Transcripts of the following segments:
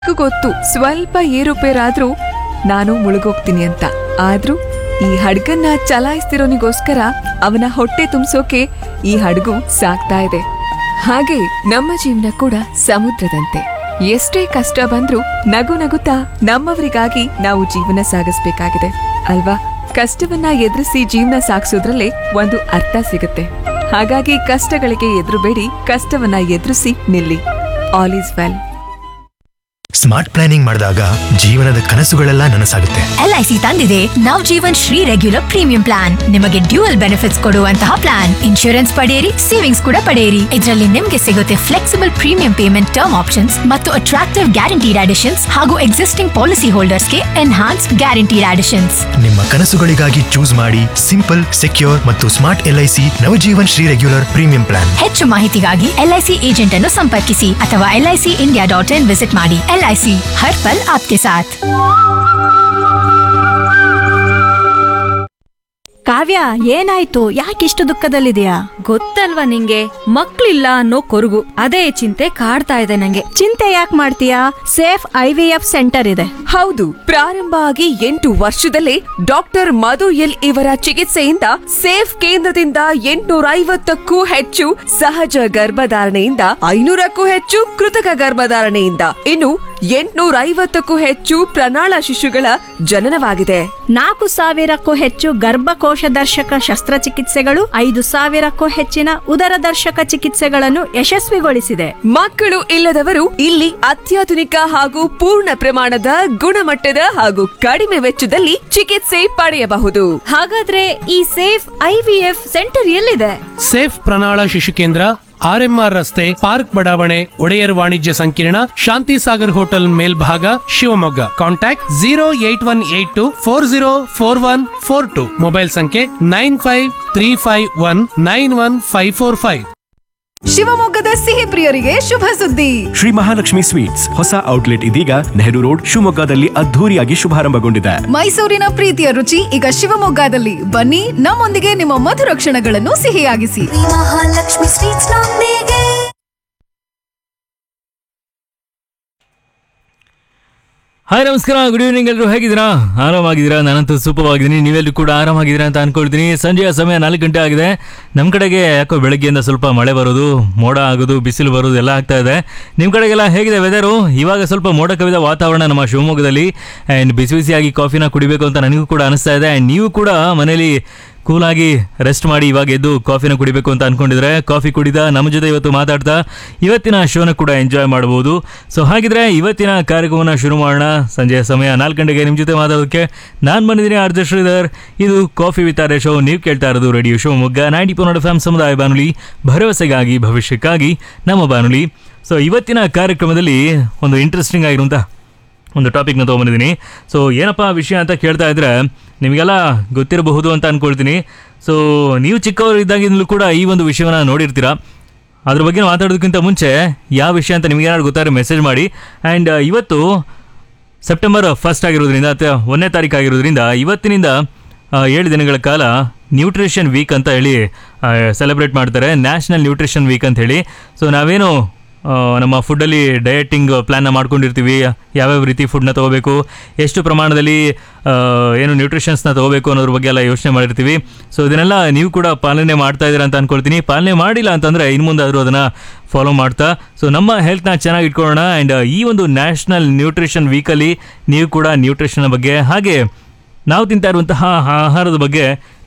ಗೊತ್ತು ಸ್ವಲ್ಪ ಏರುಪೇರಾದ್ರೂ ನಾನು ಮುಳುಗೋಗ್ತೀನಿ ಅಂತ ಆದ್ರೂ ಈ ಹಡ್ಗನ್ನ ಚಲಾಯಿಸ್ತಿರೋನಿಗೋಸ್ಕರ ಅವನ ಹೊಟ್ಟೆ ತುಂಬಿಸೋಕೆ ಈ ಹಡಗು ಸಾಕ್ತಾ ಇದೆ ಹಾಗೆ ನಮ್ಮ ಜೀವನ ಕೂಡ ಸಮುದ್ರದಂತೆ ಎಷ್ಟೇ ಕಷ್ಟ ಬಂದ್ರೂ ನಗು ನಗುತ್ತಾ ನಮ್ಮವರಿಗಾಗಿ ನಾವು ಜೀವನ ಸಾಗಿಸ್ಬೇಕಾಗಿದೆ ಅಲ್ವಾ ಕಷ್ಟವನ್ನ ಎದುರಿಸಿ ಜೀವನ ಸಾಗಿಸೋದ್ರಲ್ಲೇ ಒಂದು ಅರ್ಥ ಸಿಗುತ್ತೆ ಹಾಗಾಗಿ ಕಷ್ಟಗಳಿಗೆ ಎದುರುಬೇಡಿ ಕಷ್ಟವನ್ನ ಎದುರಿಸಿ ನಿಲ್ಲಿ all is well smart planning ಮಾಡಿದಾಗ ಜೀವನದ ಕನಸುಗಳೆಲ್ಲ ನನಸಾಗುತ್ತೆ ಎಲ್ಐಸಿ ತಂದಿದೆ Nav Jeevan Shri regular premium plan ನಿಮಗೆ ಡ್ಯೂಯಲ್ ಬೆನಿಫಿಟ್ಸ್ ಕೊಡುವಂತಹ ಪ್ಲಾನ್ ಇನ್ಶೂರೆನ್ಸ್ ಪಡೆಯಿರಿ ಸೇವಿಂಗ್ಸ್ ಕೂಡ ಪಡೆಯಿರಿ ಇದರಲ್ಲಿ ನಿಮಗೆ ಸಿಗುತ್ತೆ flexible premium payment term options ಮತ್ತು ಅಟ್ರಾಕ್ಟಿವ್ ಗ್ಯಾರಂಟಿಡ್ ಅಡಿಷನ್ಸ್ ಹಾಗೂ ಎಕ್ಸಿಸ್ಟಿಂಗ್ ಪಾಲಿಸಿ ಹೋಲ್ಡರ್ಸ್ಗೆ ಎನ್ಹಾನ್ಸ್ ಗ್ಯಾರಂಟಿಡ್ ಅಡಿಷನ್ಸ್ ನಿಮ್ಮ ಕನಸುಗಳಿಗಾಗಿ ಚೂಸ್ ಮಾಡಿ ಸಿಂಪಲ್ ಸೆಕ್ಯೂರ್ ಮತ್ತು smart LIC Navjeevan Shri regular premium plan ಹೆಚ್ಚು ಮಾಹಿತಿಗಾಗಿ ಎಲ್ಐಸಿ ಏಜೆಂಟ್ ಅನ್ನು ಸಂಪರ್ಕಿಸಿ ಅಥವಾ LIC India dot in visit ಮಾಡಿ ಎಲ್ಐಸಿ ಹರ್ ಪಲ್ ಆಪ್ಕೆ ಸಾಥ್ ಕಾವ್ಯ ಏನಾಯ್ತು ಯಾಕಿಷ್ಟು ದುಃಖದಲ್ಲಿದೆಯಾ ಗೊತ್ತಲ್ವಾ ನಿಂಗೆ ಮಕ್ಳಿಲ್ಲ ಅನ್ನೋ ಕೊರಗು ಅದೇ ಚಿಂತೆ ಕಾಡ್ತಾ ಇದೆ ನಂಗೆ ಚಿಂತೆ ಯಾಕೆ ಮಾಡ್ತೀಯಾ safe I V F centre ಇದೆ ಹೌದು ಪ್ರಾರಂಭ ಆಗಿ ಎಂಟು ವರ್ಷದಲ್ಲೇ ಡಾಕ್ಟರ್ ಮಧು ಎಲ್ ಇವರ ಚಿಕಿತ್ಸೆಯಿಂದ ಸೇಫ್ ಕೇಂದ್ರದಿಂದ ಎಂಟುನೂರ ಐವತ್ತಕ್ಕೂ ಹೆಚ್ಚು ಸಹಜ ಗರ್ಭಧಾರಣೆಯಿಂದ ಐನೂರಕ್ಕೂ ಹೆಚ್ಚು ಕೃತಕ ಗರ್ಭಧಾರಣೆಯಿಂದ ಇನ್ನು ಎಂಟುನೂರ ಐವತ್ತಕ್ಕೂ ಹೆಚ್ಚು ಪ್ರಣಾಳ ಶಿಶುಗಳ ಜನನವಾಗಿದೆ ನಾಲ್ಕು ಸಾವಿರಕ್ಕೂ ಹೆಚ್ಚು ಗರ್ಭಕೋಶ ದರ್ಶಕ ಶಸ್ತ್ರಚಿಕಿತ್ಸೆಗಳು ಐದು ಸಾವಿರಕ್ಕೂ ಹೆಚ್ಚಿನ ಉದರ ದರ್ಶಕ ಚಿಕಿತ್ಸೆಗಳನ್ನು ಯಶಸ್ವಿಗೊಳಿಸಿದೆ ಮಕ್ಕಳು ಇಲ್ಲದವರು ಇಲ್ಲಿ ಅತ್ಯಾಧುನಿಕ ಹಾಗೂ ಪೂರ್ಣ ಪ್ರಮಾಣದ ಗುಣಮಟ್ಟದ ಹಾಗೂ ಕಡಿಮೆ ವೆಚ್ಚದಲ್ಲಿ ಚಿಕಿತ್ಸೆ ಪಡೆಯಬಹುದು ಹಾಗಾದ್ರೆ ಈ safe I V F centre ಎಲ್ಲಿದೆ ಸೇಫ್ ಪ್ರಣಾಳ ಶಿಶು ಕೇಂದ್ರ ಆರ್ಎಂಆರ್ ರಸ್ತೆ ಪಾರ್ಕ್ ಬಡಾವಣೆ ಒಡೆಯರ್ ವಾಣಿಜ್ಯ ಸಂಕೀರ್ಣ ಶಾಂತಿ ಸಾಗರ್ ಹೋಟೆಲ್ ಮೇಲ್ಭಾಗ Shivamogga contact zero eight one eight two four zero four one four two mobile ಸಂಖ್ಯೆ nine five three five one nine one five four five ಶಿವಮೊಗ್ಗದ ಸಿಹಿ ಪ್ರಿಯರಿಗೆ ಶುಭ ಸುದ್ದಿ ಶ್ರೀ ಮಹಾಲಕ್ಷ್ಮಿ ಸ್ವೀಟ್ಸ್ ಹೊಸ ಔಟ್ಲೆಟ್ ಇದೀಗ ನೆಹರು ರೋಡ್ ಶಿವಮೊಗ್ಗದಲ್ಲಿ ಅದ್ಧೂರಿಯಾಗಿ ಶುಭಾರಂಭಗೊಂಡಿದೆ ಮೈಸೂರಿನ ಪ್ರೀತಿಯ ರುಚಿ ಈಗ ಶಿವಮೊಗ್ಗದಲ್ಲಿ ಬನ್ನಿ ನಮ್ಮೊಂದಿಗೆ ನಿಮ್ಮ ಮಧುರ ಕ್ಷಣಗಳನ್ನು ಸಿಹಿಯಾಗಿಸಿ ಮಹಾಲಕ್ಷ್ಮಿ ಸ್ವೀಟ್ಸ್ ನೊಂದಿಗೆ ಹಾಯ್ ನಮಸ್ಕಾರ ಗುಡ್ ಈವ್ನಿಂಗ್ ಎಲ್ಲರೂ ಹೇಗಿದ್ದೀರಾ ಆರಾಮಾಗಿದ್ದೀರಾ ನಾನಂತೂ ಸೂಪರ್ ಆಗಿದ್ದೀನಿ ನೀವೆಲ್ಲರೂ ಕೂಡ ಆರಾಮಾಗಿದ್ದೀರಾ ಅಂತ ಅನ್ಕೊಳ್ತೀನಿ ಸಂಜೆಯ ಸಮಯ ನಾಲ್ಕು ಗಂಟೆ ಆಗಿದೆ ನಮ್ಮ ಕಡೆಗೆ ಯಾಕೋ ಬೆಳಗ್ಗೆಯಿಂದ ಸ್ವಲ್ಪ ಮಳೆ ಬರೋದು ಮೋಡ ಆಗೋದು ಬಿಸಿಲು ಬರೋದು ಎಲ್ಲ ಆಗ್ತಾ ಇದೆ ನಿಮ್ಮ ಕಡೆಗೆಲ್ಲ ಹೇಗಿದೆ ವೆದರು ಇವಾಗ ಸ್ವಲ್ಪ ಮೋಡ ಕವಿದ ವಾತಾವರಣ ನಮ್ಮ ಶಿವಮೊಗ್ಗದಲ್ಲಿ ಆ್ಯಂಡ್ ಬಿಸಿ ಬಿಸಿಯಾಗಿ ಕಾಫಿನ ಕುಡಿಬೇಕು ಅಂತ ನನಗೂ ಕೂಡ ಅನಿಸ್ತಾ ಇದೆ ಆ್ಯಂಡ್ ನೀವು ಕೂಡ ಮನೇಲಿ ಕೂಲಾಗಿ ರೆಸ್ಟ್ ಮಾಡಿ ಇವಾಗ ಎದ್ದು ಕಾಫಿನ ಕುಡಿಬೇಕು ಅಂತ ಅನ್ಕೊಂಡಿದ್ರೆ ಕಾಫಿ ಕುಡಿದ ನಮ್ಮ ಜೊತೆ ಇವತ್ತು ಮಾತಾಡ್ತಾ ಇವತ್ತಿನ ಶೋನ ಕೂಡ ಎಂಜಾಯ್ ಮಾಡಬಹುದು ಸೊ ಹಾಗಿದ್ರೆ ಇವತ್ತಿನ ಕಾರ್ಯಕ್ರಮನ ಶುರು ಮಾಡೋಣ ಸಂಜೆಯ ಸಮಯ ನಾಲ್ಕು ಗಂಟೆಗೆ ನಿಮ್ಮ ಜೊತೆ ಮಾತಾಡೋದಕ್ಕೆ ನಾನು ಬಂದಿದ್ದೀನಿ ಆರ್ಜ ಶ್ರೀಧರ್ ಇದು ಕಾಫಿ ವಿತಾರೆ ಶೋ ನೀವು ಕೇಳ್ತಾ ಇರೋದು ರೇಡಿಯೋ ಶಿವಮೊಗ್ಗ ನೈಂಟಿ ಪೋನಾಡ್ ಎಫ್ ಸಮುದಾಯ ಬಾನುಲಿ ಭರವಸೆಗಾಗಿ ಭವಿಷ್ಯಕ್ಕಾಗಿ ನಮ್ಮ ಬಾನುಲಿ ಸೊ ಇವತ್ತಿನ ಕಾರ್ಯಕ್ರಮದಲ್ಲಿ ಒಂದು ಇಂಟ್ರೆಸ್ಟಿಂಗ್ ಆಗಿರುವಂಥ ಒಂದು ಟಾಪಿಕ್ನ ತೊಗೊಂಬಂದಿದ್ದೀನಿ ಸೊ ಏನಪ್ಪ ವಿಷಯ ಅಂತ ಕೇಳ್ತಾ ಇದ್ರೆ ನಿಮಗೆಲ್ಲ ಗೊತ್ತಿರಬಹುದು ಅಂತ ಅಂದ್ಕೊಳ್ತೀನಿ ಸೊ ನೀವು ಚಿಕ್ಕವರು ಇದ್ದಾಗಿಂದಲೂ ಕೂಡ ಈ ಒಂದು ವಿಷಯವನ್ನು ನೋಡಿರ್ತೀರಾ ಅದ್ರ ಬಗ್ಗೆ ಮಾತಾಡೋದಕ್ಕಿಂತ ಮುಂಚೆ ಯಾವ ವಿಷಯ ಅಂತ ನಿಮಗೆ ಏನಾದ್ರು ಗೊತ್ತಾದ್ರೆ ಮೆಸೇಜ್ ಮಾಡಿ ಆ್ಯಂಡ್ ಇವತ್ತು ಸೆಪ್ಟೆಂಬರ್ ಫಸ್ಟ್ ಆಗಿರೋದ್ರಿಂದ ಅಥವಾ ಒಂದನೇ ತಾರೀಕು ಆಗಿರೋದ್ರಿಂದ ಇವತ್ತಿನಿಂದ ಆ, ಏಳು ದಿನಗಳ ಕಾಲ ನ್ಯೂಟ್ರಿಷನ್ ವೀಕ್ ಅಂತ ಹೇಳಿ ಸೆಲೆಬ್ರೇಟ್ ಮಾಡ್ತಾರೆ ನ್ಯಾಷನಲ್ ನ್ಯೂಟ್ರಿಷನ್ ವೀಕ್ ಅಂತ ಹೇಳಿ ಸೊ ನಾವೇನು ಆ, ನಮ್ಮ ಫುಡ್ಡಲ್ಲಿ ಡಯಟಿಂಗ್ ಪ್ಲ್ಯಾನ್ನ ಮಾಡ್ಕೊಂಡಿರ್ತೀವಿ ಯಾವ್ಯಾವ ರೀತಿ ಫುಡ್ನ ತೊಗೋಬೇಕು ಎಷ್ಟು ಪ್ರಮಾಣದಲ್ಲಿ ಆ, ಏನು ನ್ಯೂಟ್ರಿಷನ್ಸ್ನ ತೊಗೋಬೇಕು ಅನ್ನೋದ್ರ ಬಗ್ಗೆ ಎಲ್ಲ ಯೋಚನೆ ಮಾಡಿರ್ತೀವಿ ಸೊ ಇದನ್ನೆಲ್ಲ ನೀವು ಕೂಡ ಪಾಲನೆ ಮಾಡ್ತಾ ಇದ್ದೀರಾ ಅಂತ ಅಂದ್ಕೊಳ್ತೀನಿ ಪಾಲನೆ ಮಾಡಿಲ್ಲ ಅಂತಂದರೆ ಇನ್ನು ಮುಂದಾದರೂ ಅದನ್ನು ಫಾಲೋ ಮಾಡ್ತಾ ಸೊ ನಮ್ಮ ಹೆಲ್ತ್ನ ಚೆನ್ನಾಗಿ ಇಟ್ಕೊಳ್ಳೋಣ ಆ್ಯಂಡ್ ಈ ಒಂದು ನ್ಯಾಷನಲ್ ನ್ಯೂಟ್ರಿಷನ್ ವೀಕಲ್ಲಿ ನೀವು ಕೂಡ ನ್ಯೂಟ್ರಿಷನ್ ಬಗ್ಗೆ ಹಾಗೆ ನಾವು ತಿಂತಾ ಇರುವಂತಹ ಆಹಾರದ ಬಗ್ಗೆ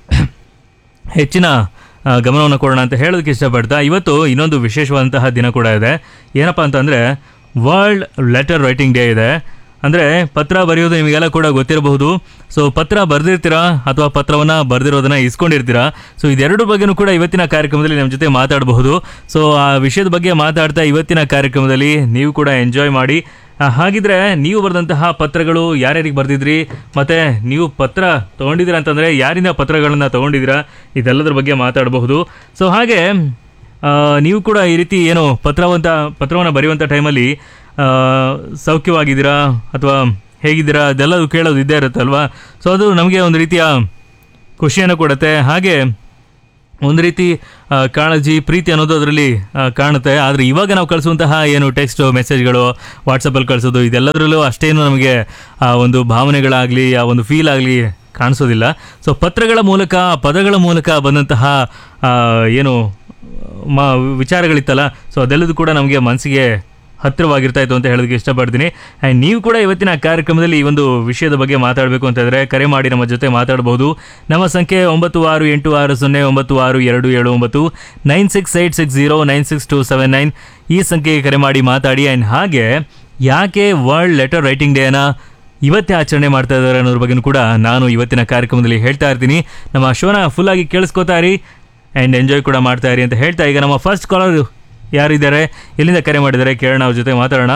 ಹೆಚ್ಚಿನ ಆ, ಗಮನವನ್ನು ಕೊಡೋಣ ಅಂತ ಹೇಳೋದಕ್ಕೆ ಇಷ್ಟಪಡ್ತಾ ಇವತ್ತು ಇನ್ನೊಂದು ವಿಶೇಷವಾದಂತಹ ದಿನ ಕೂಡ ಇದೆ ಏನಪ್ಪ ಅಂತಂದರೆ ವರ್ಲ್ಡ್ ಲೆಟರ್ ರೈಟಿಂಗ್ ಡೇ ಇದೆ ಅಂದರೆ ಪತ್ರ ಬರೆಯೋದು ನಿಮಗೆಲ್ಲ ಕೂಡ ಗೊತ್ತಿರಬಹುದು ಸೊ ಪತ್ರ ಬರೆದಿರ್ತೀರಾ ಅಥವಾ ಪತ್ರವನ್ನು ಬರೆದಿರೋದನ್ನು ಇಸ್ಕೊಂಡಿರ್ತೀರಾ ಸೊ ಇದೆರಡು ಬಗ್ಗೆನೂ ಕೂಡ ಇವತ್ತಿನ ಕಾರ್ಯಕ್ರಮದಲ್ಲಿ ನಮ್ಮ ಜೊತೆ ಮಾತಾಡಬಹುದು ಸೊ ಆ ವಿಷಯದ ಬಗ್ಗೆ ಮಾತಾಡ್ತಾ ಇವತ್ತಿನ ಕಾರ್ಯಕ್ರಮದಲ್ಲಿ ನೀವು ಕೂಡ ಎಂಜಾಯ್ ಮಾಡಿ ಆ, ಹಾಗಿದ್ರೆ ನೀವು ಬರೆದಂತಹ ಪತ್ರಗಳು ಯಾರ್ಯಾರಿಗೆ ಬರೆದಿದ್ರಿ ಮತ್ತು ನೀವು ಪತ್ರ ತೊಗೊಂಡಿದ್ದೀರಾ ಅಂತಂದರೆ ಯಾರಿಂದ ಪತ್ರಗಳನ್ನು ತೊಗೊಂಡಿದ್ದೀರಾ ಇದೆಲ್ಲದ್ರ ಬಗ್ಗೆ ಮಾತಾಡಬಹುದು ಸೊ ಹಾಗೆ ಆ, ನೀವು ಕೂಡ ಈ ರೀತಿ ಏನು ಪತ್ರವಂತ ಪತ್ರವನ್ನು ಬರೆಯುವಂಥ ಟೈಮಲ್ಲಿ ಆ, ಸೌಖ್ಯವಾಗಿದ್ದೀರಾ ಅಥವಾ ಹೇಗಿದ್ದೀರಾ ಅದೆಲ್ಲದು ಕೇಳೋದು ಇದ್ದೇ ಇರುತ್ತಲ್ವಾ ಸೊ ಅದು ನಮಗೆ ಒಂದು ರೀತಿಯ ಖುಷಿಯನ್ನು ಕೊಡುತ್ತೆ ಹಾಗೆ ಒಂದು ರೀತಿ ಆ, ಕಾಳಜಿ ಪ್ರೀತಿ ಅನ್ನೋದು ಅದರಲ್ಲಿ ಕಾಣುತ್ತೆ ಆದರೆ ಇವಾಗ ನಾವು ಕಳಿಸುವಂತಹ ಏನು ಟೆಕ್ಸ್ಟ್ ಮೆಸೇಜ್ಗಳು ವಾಟ್ಸಪ್ಪಲ್ಲಿ ಕಳಿಸೋದು ಇದೆಲ್ಲದರಲ್ಲೂ ಅಷ್ಟೇನು ನಮಗೆ ಆ ಒಂದು ಭಾವನೆಗಳಾಗಲಿ ಆ ಒಂದು ಫೀಲ್ ಆಗಲಿ ಕಾಣಿಸೋದಿಲ್ಲ ಸೊ ಪತ್ರಗಳ ಮೂಲಕ ಪದಗಳ ಮೂಲಕ ಬಂದಂತಹ ಆ, ಏನು ಮ ವಿಚಾರಗಳಿತ್ತಲ್ಲ ಸೊ ಅದೆಲ್ಲದೂ ಕೂಡ ನಮಗೆ ಮನಸ್ಸಿಗೆ ಹತ್ತಿರವಾಗಿರ್ತಾ ಇತ್ತು ಅಂತ ಹೇಳೋದಕ್ಕೆ ಇಷ್ಟಪಡ್ತೀನಿ ಆ್ಯಂಡ್ ನೀವು ಕೂಡ ಇವತ್ತಿನ ಕಾರ್ಯಕ್ರಮದಲ್ಲಿ ಈ ಒಂದು ವಿಷಯದ ಬಗ್ಗೆ ಮಾತಾಡಬೇಕು ಅಂತಂದರೆ ಕರೆ ಮಾಡಿ ನಮ್ಮ ಜೊತೆ ಮಾತಾಡಬಹುದು ನಮ್ಮ ಸಂಖ್ಯೆ ಒಂಬತ್ತು ಆರು ಎಂಟು ಆರು ಸೊನ್ನೆ ಒಂಬತ್ತು ಆರು ಎರಡು ಏಳು ಒಂಬತ್ತು nine six eight six zero nine six two seven nine ಈ ಸಂಖ್ಯೆಗೆ ಕರೆ ಮಾಡಿ ಮಾತಾಡಿ ಆ್ಯಂಡ್ ಹಾಗೆ ಯಾಕೆ ವರ್ಲ್ಡ್ ಲೆಟರ್ ರೈಟಿಂಗ್ ಡೇನ ಇವತ್ತೇ ಆಚರಣೆ ಮಾಡ್ತಾ ಇದ್ದಾರೆ ಅನ್ನೋದ್ರ ಬಗ್ಗೆನೂ ಕೂಡ ನಾನು ಇವತ್ತಿನ ಕಾರ್ಯಕ್ರಮದಲ್ಲಿ ಹೇಳ್ತಾ ಇರ್ತೀನಿ ನಮ್ಮ ಶೋನ ಫುಲ್ಲಾಗಿ ಕೇಳಿಸ್ಕೊತಾ ಇರಿ ಆ್ಯಂಡ್ ಎಂಜಾಯ್ ಕೂಡ ಮಾಡ್ತಾ ಇರಿ ಅಂತ ಹೇಳ್ತಾ ಈಗ ನಮ್ಮ ಫಸ್ಟ್ ಕಾಲರ್ ಯಾರಿದ್ದಾರೆ ಎಲ್ಲಿಂದ ಕರೆ ಮಾಡಿದ್ದಾರೆ ಕೇಳೋಣ ಅವ್ರ ಜೊತೆ ಮಾತಾಡೋಣ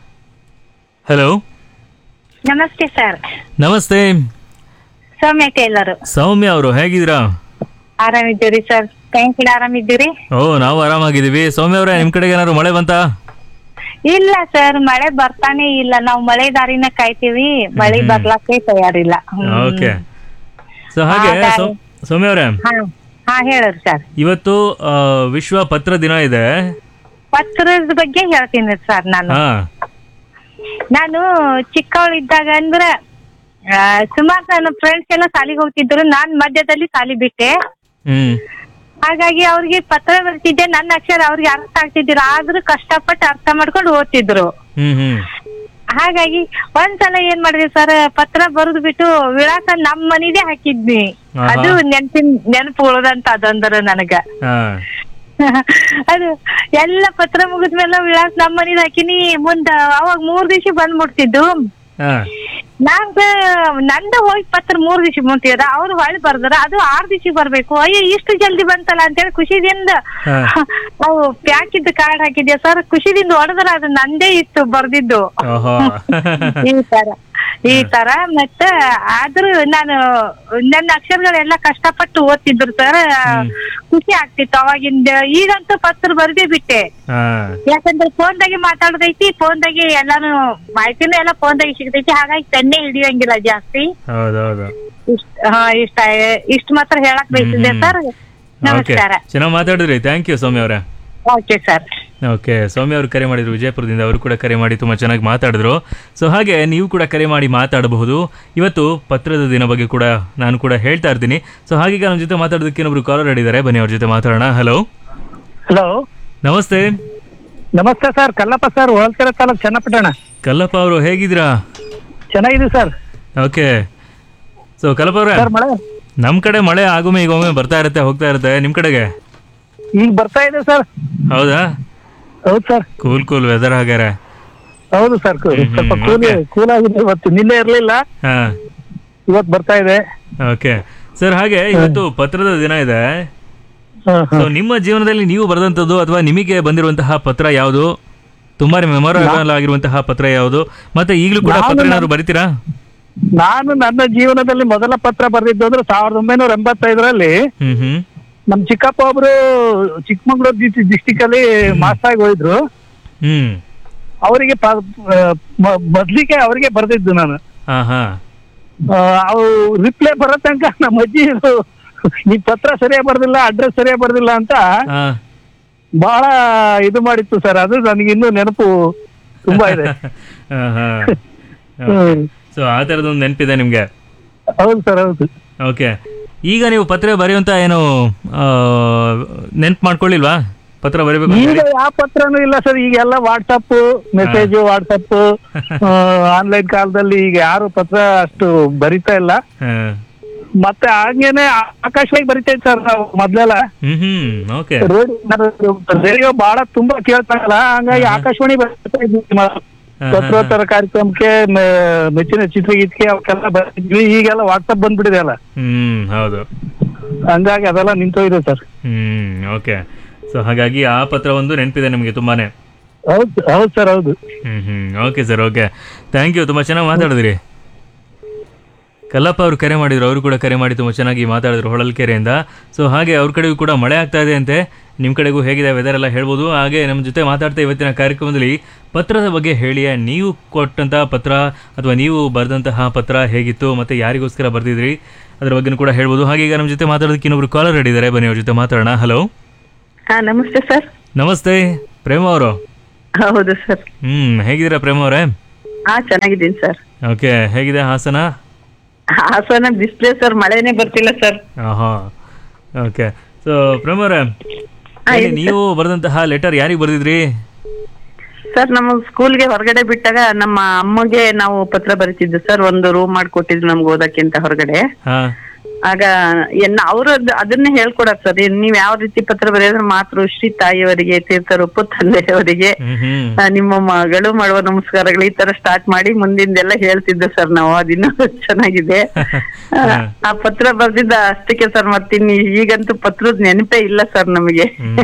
ಹಲೋ ನಮಸ್ತೆ ಸರ್ ನಮಸ್ತೆ ಸೌಮ್ಯ ಟೇಲರ್ ಸೌಮ್ಯ ಅವರು ಹೇಗಿದ್ದೀರಾ ಆರಾಮಿದ್ದೀರಿ ಸರ್ ಟೈಮ್ ಕೂಡ ಆರಾಮಿದ್ದೀರಿ ಓ ನಾವು ಆರಾಮಾಗಿದ್ದೀವಿ ಸೌಮ್ಯ ಅವರೇ ನಿಮ್ಮ ಕಡೆಗೆ ಏನಾದ್ರು ಮಳೆ ಬಂತಾ ಇಲ್ಲ ಸರ್ ಮಳೆ ಬರ್ತಾನೆ ಇಲ್ಲ ನಾವು ಮಳೆ ದಾರಿನ ಕಾಯ್ತೀವಿ ಮಳೆ ಬರ್ಲಾಕೆ ತಯಾರಿಲ್ಲ ಹ್ಮ್. ಓಕೆ ಸೊ ಹಾಗೆ ಹಾ, ಸೌ- ಸೌಮ್ಯ ಅವರೇ ಹಾ ಹಾ ಹೇಳ್ರಿ ಸರ್ ಇವತ್ತು ಆ, ವಿಶ್ವ ಪತ್ರ ದಿನ ಇದೆ ಪತ್ರದ ಬಗ್ಗೆ ಹೇಳ್ತೀನಿ ಸರ್ ನಾನು ಹಾ ನಾನು ಚಿಕ್ಕವಳಿದ್ದಾಗ ಅಂದ್ರ ಸುಮಾರು ನನ್ನ ಫ್ರೆಂಡ್ಸ್ ಎಲ್ಲ ಸಾಲಿಗೆ ಹೋಗ್ತಿದ್ರು ನಾನ್ ಮಧ್ಯದಲ್ಲಿ ಸಾಲಿ ಬಿಟ್ಟೆ ಹ್ಮ್ ಹಾಗಾಗಿ ಅವ್ರಿಗೆ ಪತ್ರ ಬರ್ತಿದ್ದೆ ನನ್ನ ಅಕ್ಷರ ಅವ್ರಿಗೆ ಅರ್ಥ ಆಗ್ತಿದ್ದಿಲ್ಲ ಆದ್ರೂ ಕಷ್ಟಪಟ್ಟು ಅರ್ಥ ಮಾಡ್ಕೊಂಡು ಓದ್ತಿದ್ರು ಹ್ಮ್ ಹ್ಮ್ ಹಾಗಾಗಿ ಒಂದ್ಸಲ ಏನ್ ಮಾಡಿದ್ವಿ ಸರ್ ಪತ್ರ ಬರೆದು ಬಿಟ್ಟು ವಿಳಾಸ ನಮ್ ಮನಿದೇ ಹಾಕಿದ್ವಿ ಆಹಾ. ಅದು ನೆನ್ಪಿನ್ ನೆನಪು ಉಳ್ದಂತ ಅದೊಂದರ ನನಗ ಹಾ ಅದು ಎಲ್ಲ ಪತ್ರ ಮುಗಿದ್ಮೇಲೆ ವಿಳಾಸ ನಮ್ ಮನಿದ್ ಹಾಕಿನಿ ಮುಂದ ಅವಾಗ ಮೂರ್ ದಿವಸ ಬಂದ್ಬಿಡ್ತಿದ್ದು ಹಾ ನಾನ್ ನಂದ ಹೋಗಿ ಪತ್ರ ಮೂರ್ ದಿವಸ ಮುಂತಿದ ಅವ್ರು ಹೊಳ್ಳಿ ಬರ್ದಾರ ಅದು ಆರ್ ದಿವಸ ಬರ್ಬೇಕು ಅಯ್ಯೋ ಇಷ್ಟು ಜಲ್ದಿ ಬಂತಲ್ಲ ಅಂತೇಳಿ ಖುಷಿದಿಂದ ಹಾ. ನಾವು ಪ್ಯಾಕ್ ಇದ್ದ ಕಾರ್ಡ್ ಹಾಕಿದ್ದೆ ಸರ್ ಖುಷಿದಿಂದ ಹೊಡೆದ್ರ ಅದು ನಂದೇ ಇತ್ತು ಬರ್ದಿದ್ದು ಓಹೋ ಈ ತರ ಈ ತರ ಮತ್ತ ಆದ್ರೂ ನಾನು ನನ್ನ ಅಕ್ಷರಗಳೆಲ್ಲ ಕಷ್ಟಪಟ್ಟು ಓದ್ತಿದ್ರು ಸರ್ ಖುಷಿ ಆಗ್ತಿತ್ತು ಅವಾಗಿಂದ ಈಗಂತೂ ಪತ್ರ ಬರ್ದೇ ಬಿಟ್ಟೆ ಹಾ ಯಾಕಂದ್ರೆ ಫೋನ್ದಾಗೆ ಮಾತಾಡೋದೈತಿ ಫೋನ್ದಾಗೆ ಎಲ್ಲಾನು ಮಾಹಿತಿನೂ ಎಲ್ಲ ಫೋನ್ದಾಗೆ ಸಿಗ್ತೈತಿ ಹಾಗಾಗಿ ಪೆನ್ನೇ ಹಿಡಿಯಂಗಿಲ್ಲ ಜಾಸ್ತಿ ಹೌದೌದು ಇಷ್ಟ ಹಾ ಇಷ್ಟ ಇಷ್ಟ ಮಾತ್ರ ಹೇಳಕ್ ಬಯಸಿದ್ದೆ ಸರ್ ಓಕೆ ನಮಸ್ಕಾರ ಚೆನ್ನಾಗಿ ಮಾತಾಡಿದ್ರಿ ಥ್ಯಾಂಕ್ ಯು ಸೌಮ್ಯ ಅವರೇ ಓಕೆ ಸರ್ ಓಕೆ ಸೌಮ್ಯ ಅವರು ಕರೆ ಮಾಡಿದ್ರು ವಿಜಯಪುರದಿಂದ ಅವರು ಕೂಡ ಕರೆ ಮಾಡಿ ತುಂಬ ಚೆನ್ನಾಗಿ ಮಾತಾಡಿದ್ರು ಸೊ ಹಾಗೆ ನೀವು ಕೂಡ ಕರೆ ಮಾಡಿ ಮಾತಾಡಬಹುದು ಇವತ್ತು ಪತ್ರದ ದಿನ ಬಗ್ಗೆ ಕೂಡ ನಾನು ಕೂಡ ಹೇಳ್ತಾ ಇರ್ತೀನಿ ಸೊ ಹಾಗೀಗ ನಮ್ಮ ಜೊತೆ ಮಾತಾಡೋದಕ್ಕೆ ಇನ್ನೊಬ್ರು ಕಾಲರ್ ಹಿಡಿದ್ದಾರೆ ಬನ್ನಿ ಅವ್ರ ಜೊತೆ ಮಾತಾಡೋಣ ಹಲೋ ಹಲೋ ನಮಸ್ತೆ ನಮಸ್ತೆ ಸರ್ ಕಲ್ಲಪ್ಪ ಸರ್ ಹೊಳಲ್ಕೆರೆ ತಾಲೂಕ್ ಚನ್ನಪಟ್ಟಣ ಕಲ್ಲಪ್ಪ ಅವರು ಹೇಗಿದ್ದೀರಾ ಚೆನ್ನಾಗಿದೆ ಸರ್ ಓಕೆ ಸೊ ಕಲ್ಲಪ್ಪ ಅವರೇ ಸರ್ ಮಳೆ ನಮ್ಮ ಕಡೆ ಮಳೆ ಆಗೊಮ್ಮೆ ಈಗೊಮ್ಮೆ ಬರ್ತಾ ಇರುತ್ತೆ ಹೋಗ್ತಾ ಇರುತ್ತೆ ನಿಮ್ಮ ಕಡೆಗೆ ಈಗ ಬರ್ತಾ ಇದೆ ಸರ್ ಹೌದಾ ಹೌದು ಸರ್ ಕೂಲ್ ಕೂಲ್ ವೆದರ್ ಹಾಗಾರೆ ಹೌದು ಸರ್ ಸ್ವಲ್ಪ ಕೂಲ್ ಕೂಲ್ ಆಗಿದೆ ಇವತ್ತು ನಿನ್ನೆ ಇರ್ಲಿಲ್ಲ ಹಾ ಇವತ್ತು ಬರ್ತಾ ಇದೆ ಓಕೆ ಸರ್ ಹಾಗೆ ಇವತ್ತು ಪತ್ರದ ದಿನ ಇದೆ ಸೊ ನಿಮ್ಮ ಜೀವನದಲ್ಲಿ ನೀವು ಬರೆದಂಥದ್ದು ಅಥವಾ ನಿಮಗೆ ಬಂದಿರುವಂತಹ ಪತ್ರ ಯಾವುದು ತುಂಬಾ ಮೆಮೊರಬಲ್ ಆಗಿರುವಂತಹ ಪತ್ರ ಯಾವುದು ಮತ್ತೆ ಈಗಲೂ ಕೂಡ ನಾನು ಪತ್ರ ನನ್ನ- ಏನಾದ್ರು ಬರೀತೀರಾ ನಾನು ನನ್ನ ಜೀವನದಲ್ಲಿ ಮೊದಲ ಪತ್ರ ಬರೆದಿದ್ದು ಅಂದ್ರೆ ಸಾವಿರದ ಒಂಬೈನೂರ ಎಂಬತ್ತೈದರಲ್ಲಿ ಹ್ಮ್ ಹ್ಮ್ ನಮ್ ಚಿಕ್ಕಪ್ಪ ಒಬ್ರು ಚಿಕ್ಕಮಗಳೂರು ಡಿಸ್ಟಿಕ್ ಅಲ್ಲಿ ಮಾಸ್ಟರ್ ಆಗಿ ಹೋಯ್ರು ಹ್ಮ್ ಅವರಿಗೆ ಮೊದ್ಲಿಗೆ ಅವರಿಗೆ ಬರೆದಿದ್ದು ನಾನು ಹಾ ಹಾ ಅವು ರಿಪ್ಲೈ ಬರೋ ತನಕ ನಮ್ಮ ಅಜ್ಜಿ ಇದು, ಈ ಪತ್ರ ಸರಿಯಾಗಿ ಬರ್ದಿಲ್ಲ ಅಡ್ರೆಸ್ ಸರಿಯಾಗಿ ಬರ್ದಿಲ್ಲ ಅಂತ ಹಾ ಬಹಳ ಇದು ಮಾಡಿತ್ತು ಸರ್ ಅದು ನನಗೆ ಇನ್ನೂ ನೆನಪು ತುಂಬಾ ಇದೆ ಹಾ ಹಾ ಹ್ಮ್. ಸೊ ಆ ಥರದೊಂದು ನೆನಪಿದೆ ನಿಮ್ಗೆ ಹೌದು ಸರ್ ಹೌದು ಓಕೆ ಈಗ ನೀವು ಪತ್ರ ಬರೆಯುವಂತ ಏನು ನೆನ್ಪು ಮಾಡ್ಕೊಳ್ಳಿಲ್ವಾ ಪತ್ರ ಬರೀಬೇಕು ಅಂತ ಈಗ ಹೇಳಿ ಯಾವ ಪತ್ರನೂ ಇಲ್ಲ ಸರ್ ಈಗ ಎಲ್ಲ ವಾಟ್ಸಪ್ ಮೆಸೇಜ್ ವಾಟ್ಸಪ್ ಆನ್ಲೈನ್ ಕಾಲದಲ್ಲಿ ಈಗ ಯಾರು ಪತ್ರ ಅಷ್ಟು ಬರಿತಾ ಇಲ್ಲ ಹಾ. ಮತ್ತೆ ಹಂಗೇನೆ ಆಕಾಶವಾಗಿ ಬರಿತಾ ಇತ್ತು ಸರ್ ನಾವು ಮೊದ್ಲೆಲ್ಲ ಹ್ಮ್ ಹ್ಮ್ ಓಕೆ ರೇಡಿಯೋ ಬಹಳ ತುಂಬಾ ಕೇಳ್ತಾರಲ್ಲ ಹಂಗಾಗಿ ಆಕಾಶವಾಣಿ ಬರ್ತಾ ಇದ್ವಿ ಮ- ಪತ್ರೋತ್ತರ ಕಾರ್ಯಕ್ರಮಕ್ಕೆ ಮೆ- ಮೆಚ್ಚಿನ ಚಿತ್ರಗೀತೆಗೆ ಅವಕ್ಕೆಲ್ಲ ಬರ್ತಿದ್ವಿ ಈಗೆಲ್ಲ ವಾಟ್ಸಪ್ ಬಂದ್ಬಿಟ್ಟಿದೆ ಅಲ್ಲ ಹ್ಮ್ ಹೌದು ಹಂಗಾಗಿ ಅದೆಲ್ಲ ನಿಂತೋಗಿದೆ ಸರ್ ಹ್ಮ್ ಓಕೆ ಸೊ ಹಾಗಾಗಿ ಆ ಪತ್ರ ಒಂದು ನೆನಪಿದೆ ನಿಮಗೆ ತುಂಬಾನೇ ಹೌದು ಹೌದು ಸರ್ ಹೌದು ಹ್ಮ್ ಹ್ಮ್ okay sir okay thank you ತುಂಬಾ ಚೆನ್ನಾಗಿ ಮಾತಾಡಿದ್ರಿ ಕಲ್ಲಪ್ಪ ಅವರು ಕರೆ ಮಾಡಿದ್ರು ಅವರು ಕೂಡ ಕರೆ ಮಾಡಿ ತುಂಬ ಚೆನ್ನಾಗಿ ಮಾತಾಡಿದ್ರು ಹೊಳಲ್ಕೆರೆಯಿಂದ ಸೊ ಹಾಗೆ ಅವ್ರ ಕಡೆಗೂ ಕೂಡ ಮಳೆ ಆಗ್ತಾ ಇದೆ ಅಂತೆ ನಿಮ್ಮ ಕಡೆಗೂ ಹೇಗಿದೆ ವೆದರ್ ಎಲ್ಲ ಹೇಳ್ಬೋದು ಹಾಗೆ ನಮ್ಮ ಜೊತೆ ಮಾತಾಡ್ತಾ ಇವತ್ತಿನ ಕಾರ್ಯಕ್ರಮದಲ್ಲಿ ಪತ್ರದ ಬಗ್ಗೆ ಹೇಳಿ ನೀವು ಕೊಟ್ಟಂತಹ ಪತ್ರ ಅಥವಾ ನೀವು ಬರೆದಂತಹ ಪತ್ರ ಹೇಗಿತ್ತು ಮತ್ತು ಯಾರಿಗೋಸ್ಕರ ಬರೆದಿದ್ರಿ ಅದ್ರ ಬಗ್ಗೆನೂ ಕೂಡ ಹೇಳ್ಬೋದು ಹಾಗೆ ಈಗ ನಮ್ಮ ಜೊತೆ ಮಾತಾಡೋದಕ್ಕೆ ಇನ್ನೊಬ್ರು ಕಾಲರ್ ಹಿಡಿದ್ದಾರೆ ಬನ್ನಿ ಅವ್ರ ಜೊತೆ ಮಾತಾಡೋಣ ಹಲೋ ಹಾ ನಮಸ್ತೆ ಸರ್ ನಮಸ್ತೆ ಪ್ರೇಮ ಅವರು ಹೌದು ಸರ್ ಹ್ಮ್ ಹೇಗಿದ್ದೀರಾ ಪ್ರೇಮ ಅವರೇ ಹಾ ಚೆನ್ನಾಗಿದ್ದೀನಿ ಸರ್ ಓಕೆ ಹೇಗಿದೆ ಹಾಸನ ಹಾಸನ ಬಿಸ್ಲೇ ಸರ್ ಮಳೆನೇ ಬರ್ತಿಲ್ಲ ಸರ್ ಆಹಾ ಓಕೆ ಸೊ ಪ್ರೇಮ ಅವರೇ ಹೇಳಿ, ನೀವು ಬರೆದಂತಹ ಲೆಟರ್ ಯಾರಿಗೆ ಬರೆದಿದ್ರಿ ಸರ್ ನಮ್ಮ ಸ್ಕೂಲ್ಗೆ ಹೊರಗಡೆ ಬಿಟ್ಟಾಗ ನಮ್ಮ ಅಮ್ಮಗೆ ನಾವು ಪತ್ರ ಬರೀತಿದ್ದು ಸರ್ ಒಂದು ರೂಮ್ ಮಾಡ್ಕೊಟ್ಟಿದ್ರು ನಮ್ಗೆ ಓದಕ್ಕೆ ಅಂತ ಹೊರಗಡೆ ಹಾ ಆಗ ಎನ್ನ ಅವರು ಅದನ್ನೇ ಹೇಳ್ಕೊಡಕ್ ಸರ್ ನೀವ್ ಯಾವ ರೀತಿ ಪತ್ರ ಬರೆಯೋದ್ರೆ ಮಾತೃಶ್ರೀ ತಾಯಿಯವರಿಗೆ ತೀರ್ಥರೂಪು ತಂದೆಯವರಿಗೆ ಆ, ನಿಮ್ಮ ಮಗಳು ಮಾಡುವ ನಮಸ್ಕಾರಗಳು ಈ ತರ ಸ್ಟಾರ್ಟ್ ಮಾಡಿ ಮುಂದಿಂದೆಲ್ಲ ಹೇಳ್ತಿದ್ದೆ ಸರ್ ನಾವು ಅದಿನ್ನೂ ಚೆನ್ನಾಗಿದೆ ಆ, ಆ ಪತ್ರ ಬರ್ದಿದ್ದ ಅಷ್ಟಕ್ಕೆ ಸರ್ ಮತ್ತಿನ್ ಈಗಂತೂ ಪತ್ರದ ನೆನಪೇ ಇಲ್ಲ ಸರ್ ನಮಗೆ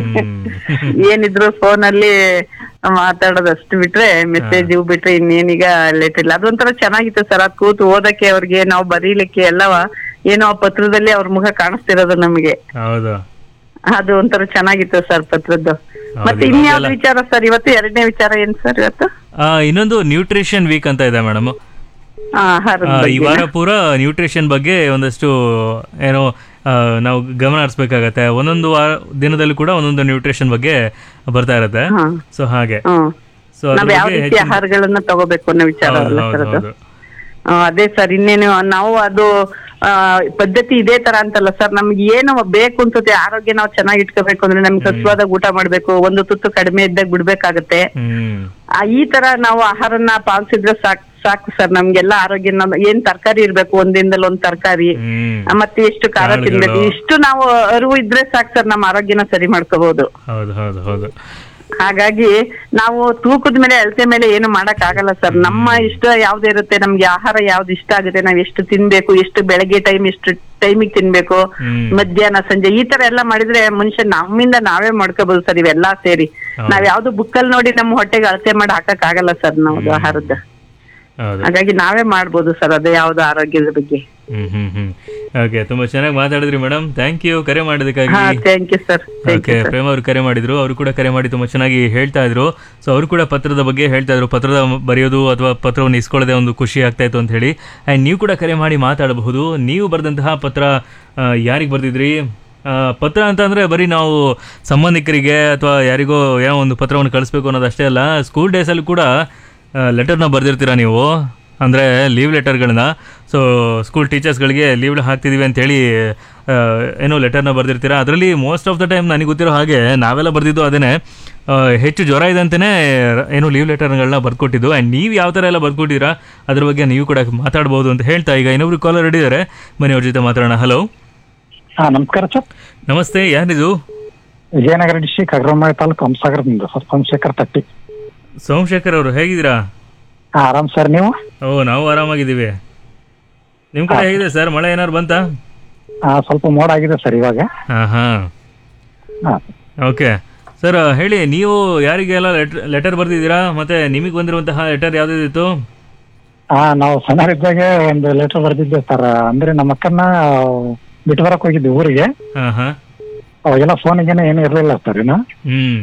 ಏನಿದ್ರು ಫೋನ್ ಅಲ್ಲಿ ಮಾತಾಡೋದು ಅಷ್ಟು ಬಿಟ್ರೆ ಮೆಸೇಜ್ ಬಿಟ್ರೆ ಇನ್ನೇನೀಗ ಲೇಟ್ ಇಲ್ಲ ಅದೊಂಥರ ಚೆನ್ನಾಗಿತ್ತು ಸರ್ ಅದ್ ಕೂತು ಓದಕ್ಕೆ ಅವ್ರಿಗೆ ನಾವು ಬರೀಲಿಕ್ಕೆ ಎಲ್ಲವ ಏನೋ ಆ ಪತ್ರದಲ್ಲಿ ಅವ್ರ ಮುಖ ಕಾಣಿಸ್ತಿರೋದು ನಮಗೆ ಹೌದು ಅದು ಒಂಥರ ಚೆನ್ನಾಗಿತ್ತು ಸರ್ ಪತ್ರದ್ದು ಮತ್ತೆ ಇವಾಗೆಲ್ಲ- ಇನ್ಯಾವ್ದು ವಿಚಾರ ಸರ್ ಇವತ್ತು ಎರಡನೇ ವಿಚಾರ ಏನ್ ಸರ್ ಇವತ್ತು ಆ, ಇನ್ನೊಂದು ನ್ಯೂಟ್ರಿಷನ್ ವೀಕ್ ಅಂತ ಇದೆ ಮೇಡಮ್ ಆ, ಆಹಾರದ ಈ ಬಗ್ಗೆನಾ? ವಾರ ಪೂರ ನ್ಯೂಟ್ರಿಷನ್ ಬಗ್ಗೆ ಒಂದಷ್ಟು ಏನೋ ಆ, ನಾವು ಗಮನ ಹರಿಸ್ಬೇಕಾಗತ್ತೆ ಒಂದೊಂದು ವಾರ ದಿನದಲ್ಲಿ ಕೂಡ ಒಂದೊಂದು ನ್ಯೂಟ್ರಿಷನ್ ಬಗ್ಗೆ ಬರ್ತಾ ಇರತ್ತೆ ಸೊ ಹಾಗೆ ಹ್ಮ್. ಸೊ ಅದ್ರ ನಾವ್ ಯಾವ ಬಗ್ಗೆ ರೀತಿ ಹೆಚ್ಚಿನ- ಆಹಾರಗಳನ್ನ ತಗೋಬೇಕು ಅನ್ನೋ ವಿಚಾರ ಹೌದು, ಅಲ್ಲ ಹೌದು, ಸರ್ ಅದು ಹೌದು. ಆ, ಅದೇ ಸರ್ ಇನ್ನೇನು ನಾವು ಅದು ಆ, ಪದ್ಧತಿ ಇದೇ ತರ ಅಂತಲ್ಲ ಸರ್ ನಮ್ಗೆ ಏನು ಬೇಕು ಅನ್ಸುತ್ತೆ ಆರೋಗ್ಯ ನಾವು ಚೆನ್ನಾಗಿ ಇಟ್ಕೋಬೇಕು ಅಂದ್ರೆ ನಮ್ಗೆ ಸತ್ವಾದಾಗ ಊಟ ಮಾಡ್ಬೇಕು ಒಂದು ತುತ್ತು ಕಡಿಮೆ ಇದ್ದಾಗ ಬಿಡ್ಬೇಕಾಗತ್ತೆ ಹ್ಮ್ ಆ, ಈ ತರ ನಾವು ಆಹಾರನ ಪಾಲಿಸಿದ್ರೆ ಸಾಕು ಸಾಕು ಸರ್ ನಮ್ಗೆಲ್ಲ ಆರೋಗ್ಯ ನಮ್- ಏನ್ ತರಕಾರಿ ಇರ್ಬೇಕು ಒಂದಿನದಲ್ಲಿ ಒಂದ್ ತರಕಾರಿ ಮತ್ತೆ ಎಷ್ಟು ಖಾರ ಕಾಳುಗಳು. ತಿನ್ಬೇಕು ಇಷ್ಟು ನಾವು ಅರಿವು ಇದ್ರೆ ಸಾಕು ಸರ್ ನಮ್ಮ ಆರೋಗ್ಯನ ಸರಿ ಮಾಡ್ಕೋಬಹುದು ಹೌದು ಹೌದು ಹೌದು ಹಾಗಾಗಿ ನಾವು ತೂಕದ ಮೇಲೆ ಅಳತೆ ಮೇಲೆ ಏನು ಮಾಡಕ್ ಆಗಲ್ಲ ಸರ್ ನಮ್ಮ ಇಷ್ಟ ಯಾವ್ದು ಇರುತ್ತೆ ನಮ್ಗೆ ಆಹಾರ ಯಾವ್ದು ಇಷ್ಟ ಆಗುತ್ತೆ ನಾವ್ ಎಷ್ಟು ತಿನ್ಬೇಕು ಎಷ್ಟು ಬೆಳಗ್ಗೆ ಟೈಮ್ ಎಷ್ಟು ಟೈಮಿಗೆ ತಿನ್ಬೇಕು ಮಧ್ಯಾಹ್ನ ಸಂಜೆ ಈ ತರ ಎಲ್ಲ ಮಾಡಿದ್ರೆ ಮನುಷ್ಯ ನಮ್ಮಿಂದ ನಾವೇ ಮಾಡ್ಕೋಬಹುದು ಸರ್ ಇವೆಲ್ಲಾ ಸೇರಿ ಹೌದು. ನಾವ್ ಯಾವ್ದು ಬುಕ್ಕಲ್ಲಿ ನೋಡಿ ನಮ್ಮ ಹೊಟ್ಟೆಗೆ ಅಳತೆ ಮಾಡಿ ಹಾಕಕ್ ಆಗಲ್ಲ ಸರ್ ನಾವು ಆಹಾರದ ಹೌದು ಹಾಗಾಗಿ ನಾವೇ ಮಾಡ್ಬೋದು ಸರ್ ಅದು ಯಾವ್ದು ಆರೋಗ್ಯದ ಬಗ್ಗೆ ಹ್ಮ್ ಹ್ಮ್ ಹ್ಮ್ ಓಕೆ ತುಂಬಾ ಚೆನ್ನಾಗಿ ಮಾತಾಡಿದ್ರಿ ಮೇಡಮ್ ಥ್ಯಾಂಕ್ ಯು ಕರೆ ಹಾ ಮಾಡೋದಕ್ಕಾಗಿ thank you sir thank okay you sir Prema ಅವರು ಕರೆ ಮಾಡಿದ್ರು ಅವರು ಕೂಡ ಕರೆ ಮಾಡಿ ತುಂಬಾ ಚೆನ್ನಾಗಿ ಹೇಳ್ತಾ ಇದ್ರು ಸೊ ಅವರು ಕೂಡ ಪತ್ರದ ಬಗ್ಗೆ ಹೇಳ್ತಾ ಇದ್ರು ಪತ್ರದ ಬರೆಯೋದು ಅಥವಾ ಪತ್ರವನ್ನು ಇಸ್ಕೊಳ್ಳೋದೇ ಒಂದು ಖುಷಿ ಆಗ್ತಾ ಇತ್ತು ಅಂತ ಹೇಳಿ ಆ್ಯಂಡ್ ನೀವು ಕೂಡ ಕರೆ ಮಾಡಿ ಮಾತಾಡಬಹುದು ನೀವು ಬರೆದಂತಹ ಪತ್ರ ಯಾರಿಗೆ ಬರೆದಿದ್ರಿ ಪತ್ರ ಅಂತ ಅಂದರೆ ಬರೀ ನಾವು ಸಂಬಂಧಿಕರಿಗೆ ಅಥವಾ ಯಾರಿಗೋ ಏನೋ ಒಂದು ಪತ್ರವನ್ನು ಕಳಿಸ್ಬೇಕು ಅನ್ನೋದು ಅಷ್ಟೇ ಅಲ್ಲ ಸ್ಕೂಲ್ ಡೇಸಲ್ಲಿ ಕೂಡ ಲೆಟರ್ನ ಬರೆದಿರ್ತೀರಾ ನೀವು ಅಂದರೆ ಲೀವ್ ಲೆಟರ್ಗಳನ್ನ ಸೊ ಸ್ಕೂಲ್ ಟೀಚರ್ಸ್ಗಳಿಗೆ ಲೀವ್ ಹಾಕ್ತಿದ್ದೀವಿ ಅಂತೇಳಿ ಆ, ಏನೋ ಲೆಟರ್ನ ಬರೆದಿರ್ತೀರಾ ಅದರಲ್ಲಿ ಮೋಸ್ಟ್ ಆಫ್ ದ ಟೈಮ್ ನನಗೆ ಗೊತ್ತಿರೋ ಹಾಗೆ ನಾವೆಲ್ಲ ಬರೆದಿದ್ದು ಅದೇನೆ ಆ, ಹೆಚ್ಚು ಜ್ವರ ಇದೆ ಅಂತಲೇ ಏನೋ ಲೀವ್ ಲೆಟರ್ಗಳನ್ನ ಬರ್ಕೊಟ್ಟಿದ್ದು ಆ್ಯಂಡ್ ನೀವು ಯಾವ ಥರ ಎಲ್ಲ ಬರ್ಕೊಟ್ಟಿದ್ದೀರಾ ಅದ್ರ ಬಗ್ಗೆ ನೀವು ಕೂಡ ಮಾತಾಡ್ಬೋದು ಅಂತ ಹೇಳ್ತಾ ಈಗ ಇನ್ನೊಬ್ರು ಕಾಲರ್ ಹಿಡಿದಾರೆ ಬನ್ನಿ ಅವ್ರ ಜೊತೆ ಮಾತಾಡೋಣ ಹಲೋ ಹಾ ನಮಸ್ಕಾರ ಸರ್ ನಮಸ್ತೆ ಯಾರಿದು ವಿಜಯನಗರ ಡಿಸ್ಟಿಕ್ ಅಗ್ರಮಾಯಿ ತಾಲೂಕು ಹಂಸಾಗರದಿಂದ ಸರ್ ಸೋಮಶೇಖರ್ ತಟ್ಟಿ ಸೋಮಶೇಖರ್ ಅವರು ಹೇಗಿದ್ದೀರಾ ಹಾ ಆರಾಮ್ ಸರ್ ನೀವು ಓ ನಾವು ಆರಾಮಾಗಿದ್ದೀವಿ ನಿಮ್ಮ ಕಡೆ ಹೇಗಿದೆ ಸರ್ ಮಳೆ ಏನಾದ್ರು ಬಂತಾ ಹಾ ಸ್ವಲ್ಪ ಮೋಡ ಆಗಿದೆ ಸರ್ ಇವಾಗ ಹಾಂ ಹಾಂ ಹಾ ಓಕೆ ಸರ್ ಹೇಳಿ ನೀವು ಯಾರಿಗೆಲ್ಲ ಲೆಟರ್ ಲೆಟರ್ ಬರೆದಿದ್ದೀರಾ ಮತ್ತೆ ನಿಮಗೆ ಬಂದಿರುವಂತಹ ಲೆಟರ್ ಯಾವುದಿತ್ತು ಹಾ ನಾವು ಸಣ್ಣರಿದ್ದಾಗ ಒಂದು ಲೆಟರ್ ಬರ್ದಿದ್ದೆ ಸರ್ ಅಂದ್ರೆ ನಮ್ಮ ಅಕ್ಕನ್ನ ಬಿಟ್ಟು ಬರಕ್ ಹೋಗಿದ್ದೆ ಊರಿಗೆ ಹಾಂ ಹಾಂ ಅವಾಗೆಲ್ಲ ಫೋನಿಗೇನೆ ಏನು ಇರ್ಲಿಲ್ಲ ಸರ್ ಇನ್ನು ಹ್ಮ್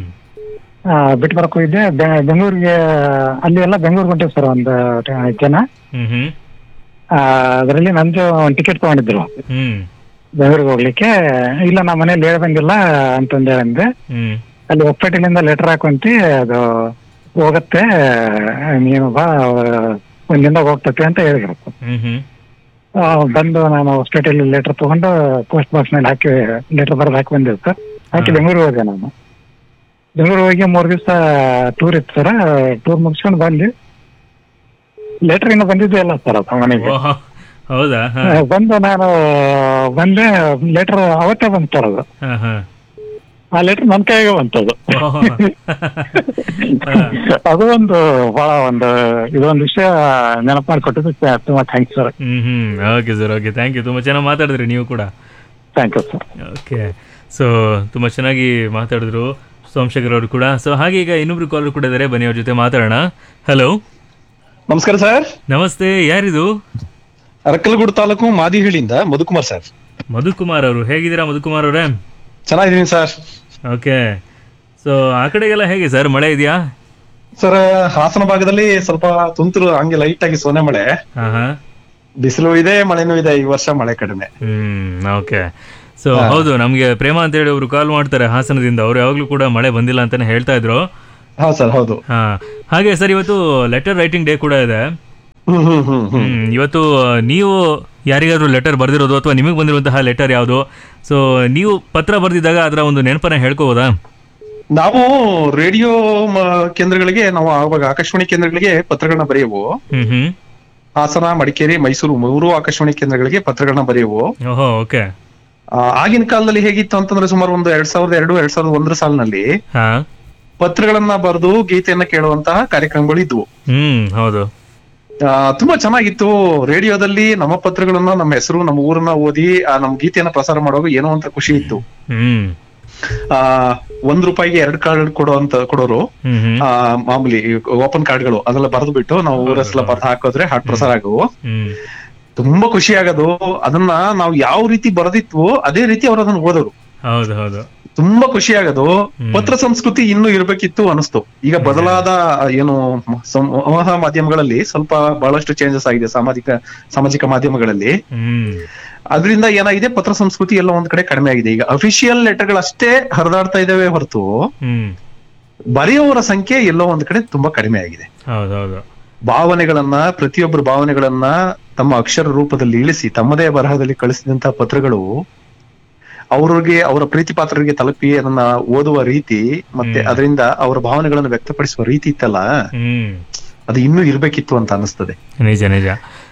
ಆ, ಬಿಟ್ಟು ಬರಕ್ ಹೋಗಿದ್ದೆ ಬೆ- ಬೆಂಗಳೂರಿಗೆ ಅಲ್ಲಿ ಎಲ್ಲ ಬೆಂಗಳೂರಿಗೆ ಹೊಂಟಿವಿ ಸರ್ ಒಂದು ಟ- ಜನ ಹ್ಮ್ ಹ್ಮ್ ಅದರಲ್ಲಿ ನಂದು ಒಂದು ಟಿಕೆಟ್ ತಗೊಂಡಿದ್ರು ಹ್ಮ್ ಬೆಂಗಳೂರಿಗೆ ಹೋಗ್ಲಿಕ್ಕೆ ಇಲ್ಲ ನಮ್ಮ ಮನೇಲಿ ಹೇಳ್ಬಂಗಿಲ್ಲ ಅಂತಂದೆ ಅಂದೆ ಹ್ಮ್ ಅಲ್ಲಿ ಹೊಸಪೇಟೆಲಿಂದ ಲೆಟರ್ ಹಾಕೊಂತಿ ಅದು ಹೋಗತ್ತೆ ನೀನು ಬಾ ಒಂದಿಂದ ಹೋಗ್ತತೆ ಅಂತ ಹೇಳಿದ್ರು ಹ್ಮ್ ಹ್ಮ್ ಆ, ಬಂದು ನಾನು ಹೊಸಪೇಟೆಯಲ್ಲಿ ಲೆಟರ್ ತಗೊಂಡು ಪೋಸ್ಟ್ ಬಾಕ್ಸ್ ನಲ್ಲಿ ಹಾಕಿ ಲೆಟರ್ ಬರೆದು ಹಾಕಿ ಬಂದಿದ್ದೆ ಸರ್ ಹಾಕಿ ಬೆಂಗಳೂರು ಹೋದೆ ನಾನು ಬೆಂಗಳೂರು ಹೋಗಿ ಮೂರ್ ದಿವಸ ಟೂರ್ ಇತ್ತು ಸರ್ ಟೂರ್ ಮುಗಿಸ್ಕೊಂಡು ಬಂದು ಲೆಟರ್ ಇನ್ನು ಬಂದಿದ್ದೇ ಇಲ್ಲ ಸರ್ ಅದು ಮನೆಗೆ ಓಹ್, ಹೌದಾ ಹಾ ಆ, ಬಂದು ನಾನು ಬಂದೆ ಲೆಟರ್ ಅವತ್ತೇ ಬಂತು ಸರ್ ಅದು ಹಾ ಹಾ ಆ ಲೆಟರ್ ನನ್ನ ಕೈಗೆ ಬಂತದು ಓಹ್. ಅದು ಒಂದು ಬಹಳ ಒಂದು ಇದೊಂದು ವಿಷಯ ನೆನಪು ಮಾಡಿಕೊಟ್ಟಿದ್ದಕ್ಕೆ ತುಂಬಾ thanks sir hmm hmm okay sir okay thank you ತುಂಬಾ ಚೆನ್ನಾಗಿ ಮಾತಾಡಿದ್ರಿ ನೀವು ಕೂಡ thank you sir okay so ತುಂಬಾ ಚೆನ್ನಾಗಿ ಮಾತಾಡಿದ್ರು ಸೋಮಶೇಖರ್ ಅವರು ಕೂಡ ಸೊ ಹಾಗೆ ಈಗ ಇನ್ನೊಬ್ರು ಕಾಲರ್ ಕೂಡ ಇದ್ದಾರೆ ಬನ್ನಿ ಅವ್ರ ಜೊತೆ ಮಾತಾಡೋಣ ಹಲೋ ನಮಸ್ಕಾರ ಸರ್ ನಮಸ್ತೆ ಯಾರಿದು ಅರಕಲಗೂಡು ತಾಲೂಕು ಮಾದಿಹಳ್ಳಿಯಿಂದ ಮಧುಕುಮಾರ್ ಸರ್ ಮಧುಕುಮಾರ್ ಅವರು ಹೇಗಿದ್ದೀರಾ ಮಧುಕುಮಾರ್ ಅವರೇ ಚೆನ್ನಾಗಿದ್ದೀನಿ ಸರ್ ಓಕೆ ಸೊ ಆ ಕಡೆಗೆಲ್ಲ ಹೇಗೆ ಸರ್ ಮಳೆ ಇದೆಯಾ ಸರ್ ಹಾಸನ ಭಾಗದಲ್ಲಿ ಸ್ವಲ್ಪ ತುಂತುರು ಹಂಗೆ ಲೈಟ್ ಆಗಿ ಸೋನೆ ಮಳೆ ಹಾ ಹಾ ಬಿಸಿಲು ಇದೆ ಮಳೆನೂ ಇದೆ ಈ ವರ್ಷ ಮಳೆ ಕಡಿಮೆ ಹ್ಮ್ ಓಕೆ ಸೊ ಹೌದು ನಮ್ಗೆ ಪ್ರೇಮ ಅಂತ ಹೇಳಿ ಅವರು ಕಾಲ್ ಮಾಡ್ತಾರೆ ಹಾಸನದಿಂದ ಅವ್ರು ಯಾವಾಗ್ಲೂ ಕೂಡ ಮಳೆ ಬಂದಿಲ್ಲ ಅಂತಾನೆ ಹೇಳ್ತಾ ಇದ್ರು ಹಾ ಸರ್ ಹೌದು ಹಾ ಹಾಗೆ ಸರ್ ಇವತ್ತು ಲೆಟರ್ ರೈಟಿಂಗ್ ಡೇ ಕೂಡ ಇದೆ ಹ್ಮ್ ಹ್ಮ್ ಹ್ಮ್ ಹ್ಮ್ ಹ್ಮ್, ಇವತ್ತು ಆ, ನೀವು ಯಾರಿಗಾದ್ರೂ ಲೆಟರ್ ಬರ್ದಿರೋದು ಅಥವಾ ನಿಮಗೆ ಬಂದಿರುವಂತಹ ಲೆಟರ್ ಯಾವುದು ಸೊ ನೀವು ಪತ್ರ ಬರ್ದಿದ್ದಾಗ ಅದರ ಒಂದು ನೆನಪನ್ನ ಹೇಳ್ಕೋಬೋದಾ ನಾವು ರೇಡಿಯೋ ಕೇಂದ್ರಗಳಿಗೆ ನಾವು ಆವಾಗ ಆಕಾಶವಾಣಿ ಕೇಂದ್ರಗಳಿಗೆ ಪತ್ರಗಳನ್ನ ಬರೆಯವು ಹ್ಮ್ ಹ್ಮ್ ಹಾಸನ ಮಡಿಕೇರಿ ಮೈಸೂರು ಮೂರು ಆಕಾಶವಾಣಿ ಕೇಂದ್ರಗಳಿಗೆ ಪತ್ರಗಳನ್ನ ಬರೆಯವು ಓಹೋ ಓಕೆ ಆ, ಆಗಿನ ಕಾಲದಲ್ಲಿ ಹೇಗಿತ್ತು ಅಂತಂದ್ರೆ ಸುಮಾರು ಒಂದು ಎರಡ್ ಸಾವಿರದ ಎರಡು ಎರಡ್ ಸಾವಿರದ ಒಂದರ ಸಾಲಿನಲ್ಲಿ ಹಾ ಪತ್ರಗಳನ್ನ ಬರೆದು ಗೀತೆಯನ್ನ ಕೇಳುವಂತಹ ಕಾರ್ಯಕ್ರಮಗಳು ಇದ್ವು ಹ್ಮ್ ಹೌದು ಆ, ತುಂಬಾ ಚೆನ್ನಾಗಿತ್ತು ರೇಡಿಯೋದಲ್ಲಿ ನಮ್ಮ ಪತ್ರಗಳನ್ನ ನಮ್ಮ ಹೆಸರು ನಮ್ಮ ಊರನ್ನ ಓದಿ ಆ ನಮ್ ಗೀತೆಯನ್ನ ಪ್ರಸಾರ ಮಾಡುವಾಗ ಏನೋ ಅಂತ ಖುಷಿ ಇತ್ತು ಹ್ಮ್ ಆ ಒಂದ್ ರೂಪಾಯಿಗೆ ಎರಡ್ ಕಾರ್ಡ್ ಕೊಡೋ ಅಂತ ಕೊಡೋರು ಹ್ಮ್ ಹ್ಮ್ ಆ ಮಾಮೂಲಿ ಓಪನ್ ಕಾರ್ಡ್ಗಳು ಅದೆಲ್ಲ ಬರೆದು ಬಿಟ್ಟು ನಾವು ಊರ ಹೆಸರೆಲ್ಲ ಬರ್ದು ಹಾಕಿದ್ರೆ ಹಾಡ್ ಪ್ರಸಾರ ಆಗವು ಹ್ಮ್ ತುಂಬಾ ಖುಷಿ ಆಗೋದು ಅದನ್ನ ನಾವು ಯಾವ ರೀತಿ ಬರೆದಿತ್ವೋ ಅದೇ ರೀತಿ ಅವ್ರು ಅದನ್ನ ಓದೋರು ಹೌದು ಹೌದು ತುಂಬಾ ಖುಷಿ ಆಗೋದು ಪತ್ರ ಸಂಸ್ಕೃತಿ ಇನ್ನೂ ಇರ್ಬೇಕಿತ್ತು ಅನಿಸ್ತು ಈಗ ಬದಲಾದ ಏನು ಸಮೂಹ ಮಾಧ್ಯಮಗಳಲ್ಲಿ ಸ್ವಲ್ಪ ಬಹಳಷ್ಟು ಚೇಂಜಸ್ ಆಗಿದೆ ಸಾಮಾಜಿಕ ಸಾಮಾಜಿಕ ಮಾಧ್ಯಮಗಳಲ್ಲಿ ಹ್ಮ್ ಅದರಿಂದ ಏನಾಗಿದೆ ಪತ್ರ ಸಂಸ್ಕೃತಿ ಎಲ್ಲ ಒಂದ್ ಕಡೆ ಕಡಿಮೆ ಆಗಿದೆ ಈಗ ಅಫಿಷಿಯಲ್ ಲೆಟರ್ಗಳಷ್ಟೇ ಹರಿದಾಡ್ತಾ ಇದಾವೆ ಹೊರತು ಹ್ಮ್ ಬರೆಯುವವರ ಸಂಖ್ಯೆ ಎಲ್ಲೋ ಒಂದ್ ಕಡೆ ತುಂಬಾ ಕಡಿಮೆ ಆಗಿದೆ ಹೌದು ಹೌದು ಭಾವನೆಗಳನ್ನ ಪ್ರತಿಯೊಬ್ಬರ ಭಾವನೆಗಳನ್ನ ತಮ್ಮ ಅಕ್ಷರ ರೂಪದಲ್ಲಿ ಇಳಿಸಿ ತಮ್ಮದೇ ಬರಹದಲ್ಲಿ ಕಳಿಸಿದಂತ ಪತ್ರಗಳು ಅವ್ರಿಗೆ ಅವರ ಪ್ರೀತಿ ಪಾತ್ರರಿಗೆ ತಲುಪಿ ಅದನ್ನ ಓದುವ ರೀತಿ ಮತ್ತೆ ಅದರಿಂದ ಅವರ ಭಾವನೆಗಳನ್ನು ವ್ಯಕ್ತಪಡಿಸುವ ರೀತಿ ಇತ್ತಲ್ಲ ಹ್ಮ್ ಅದು ಇನ್ನೂ ಇರ್ಬೇಕಿತ್ತು ಅಂತ ಅನಿಸ್ತದೆ ನಿಜ ನಿಜ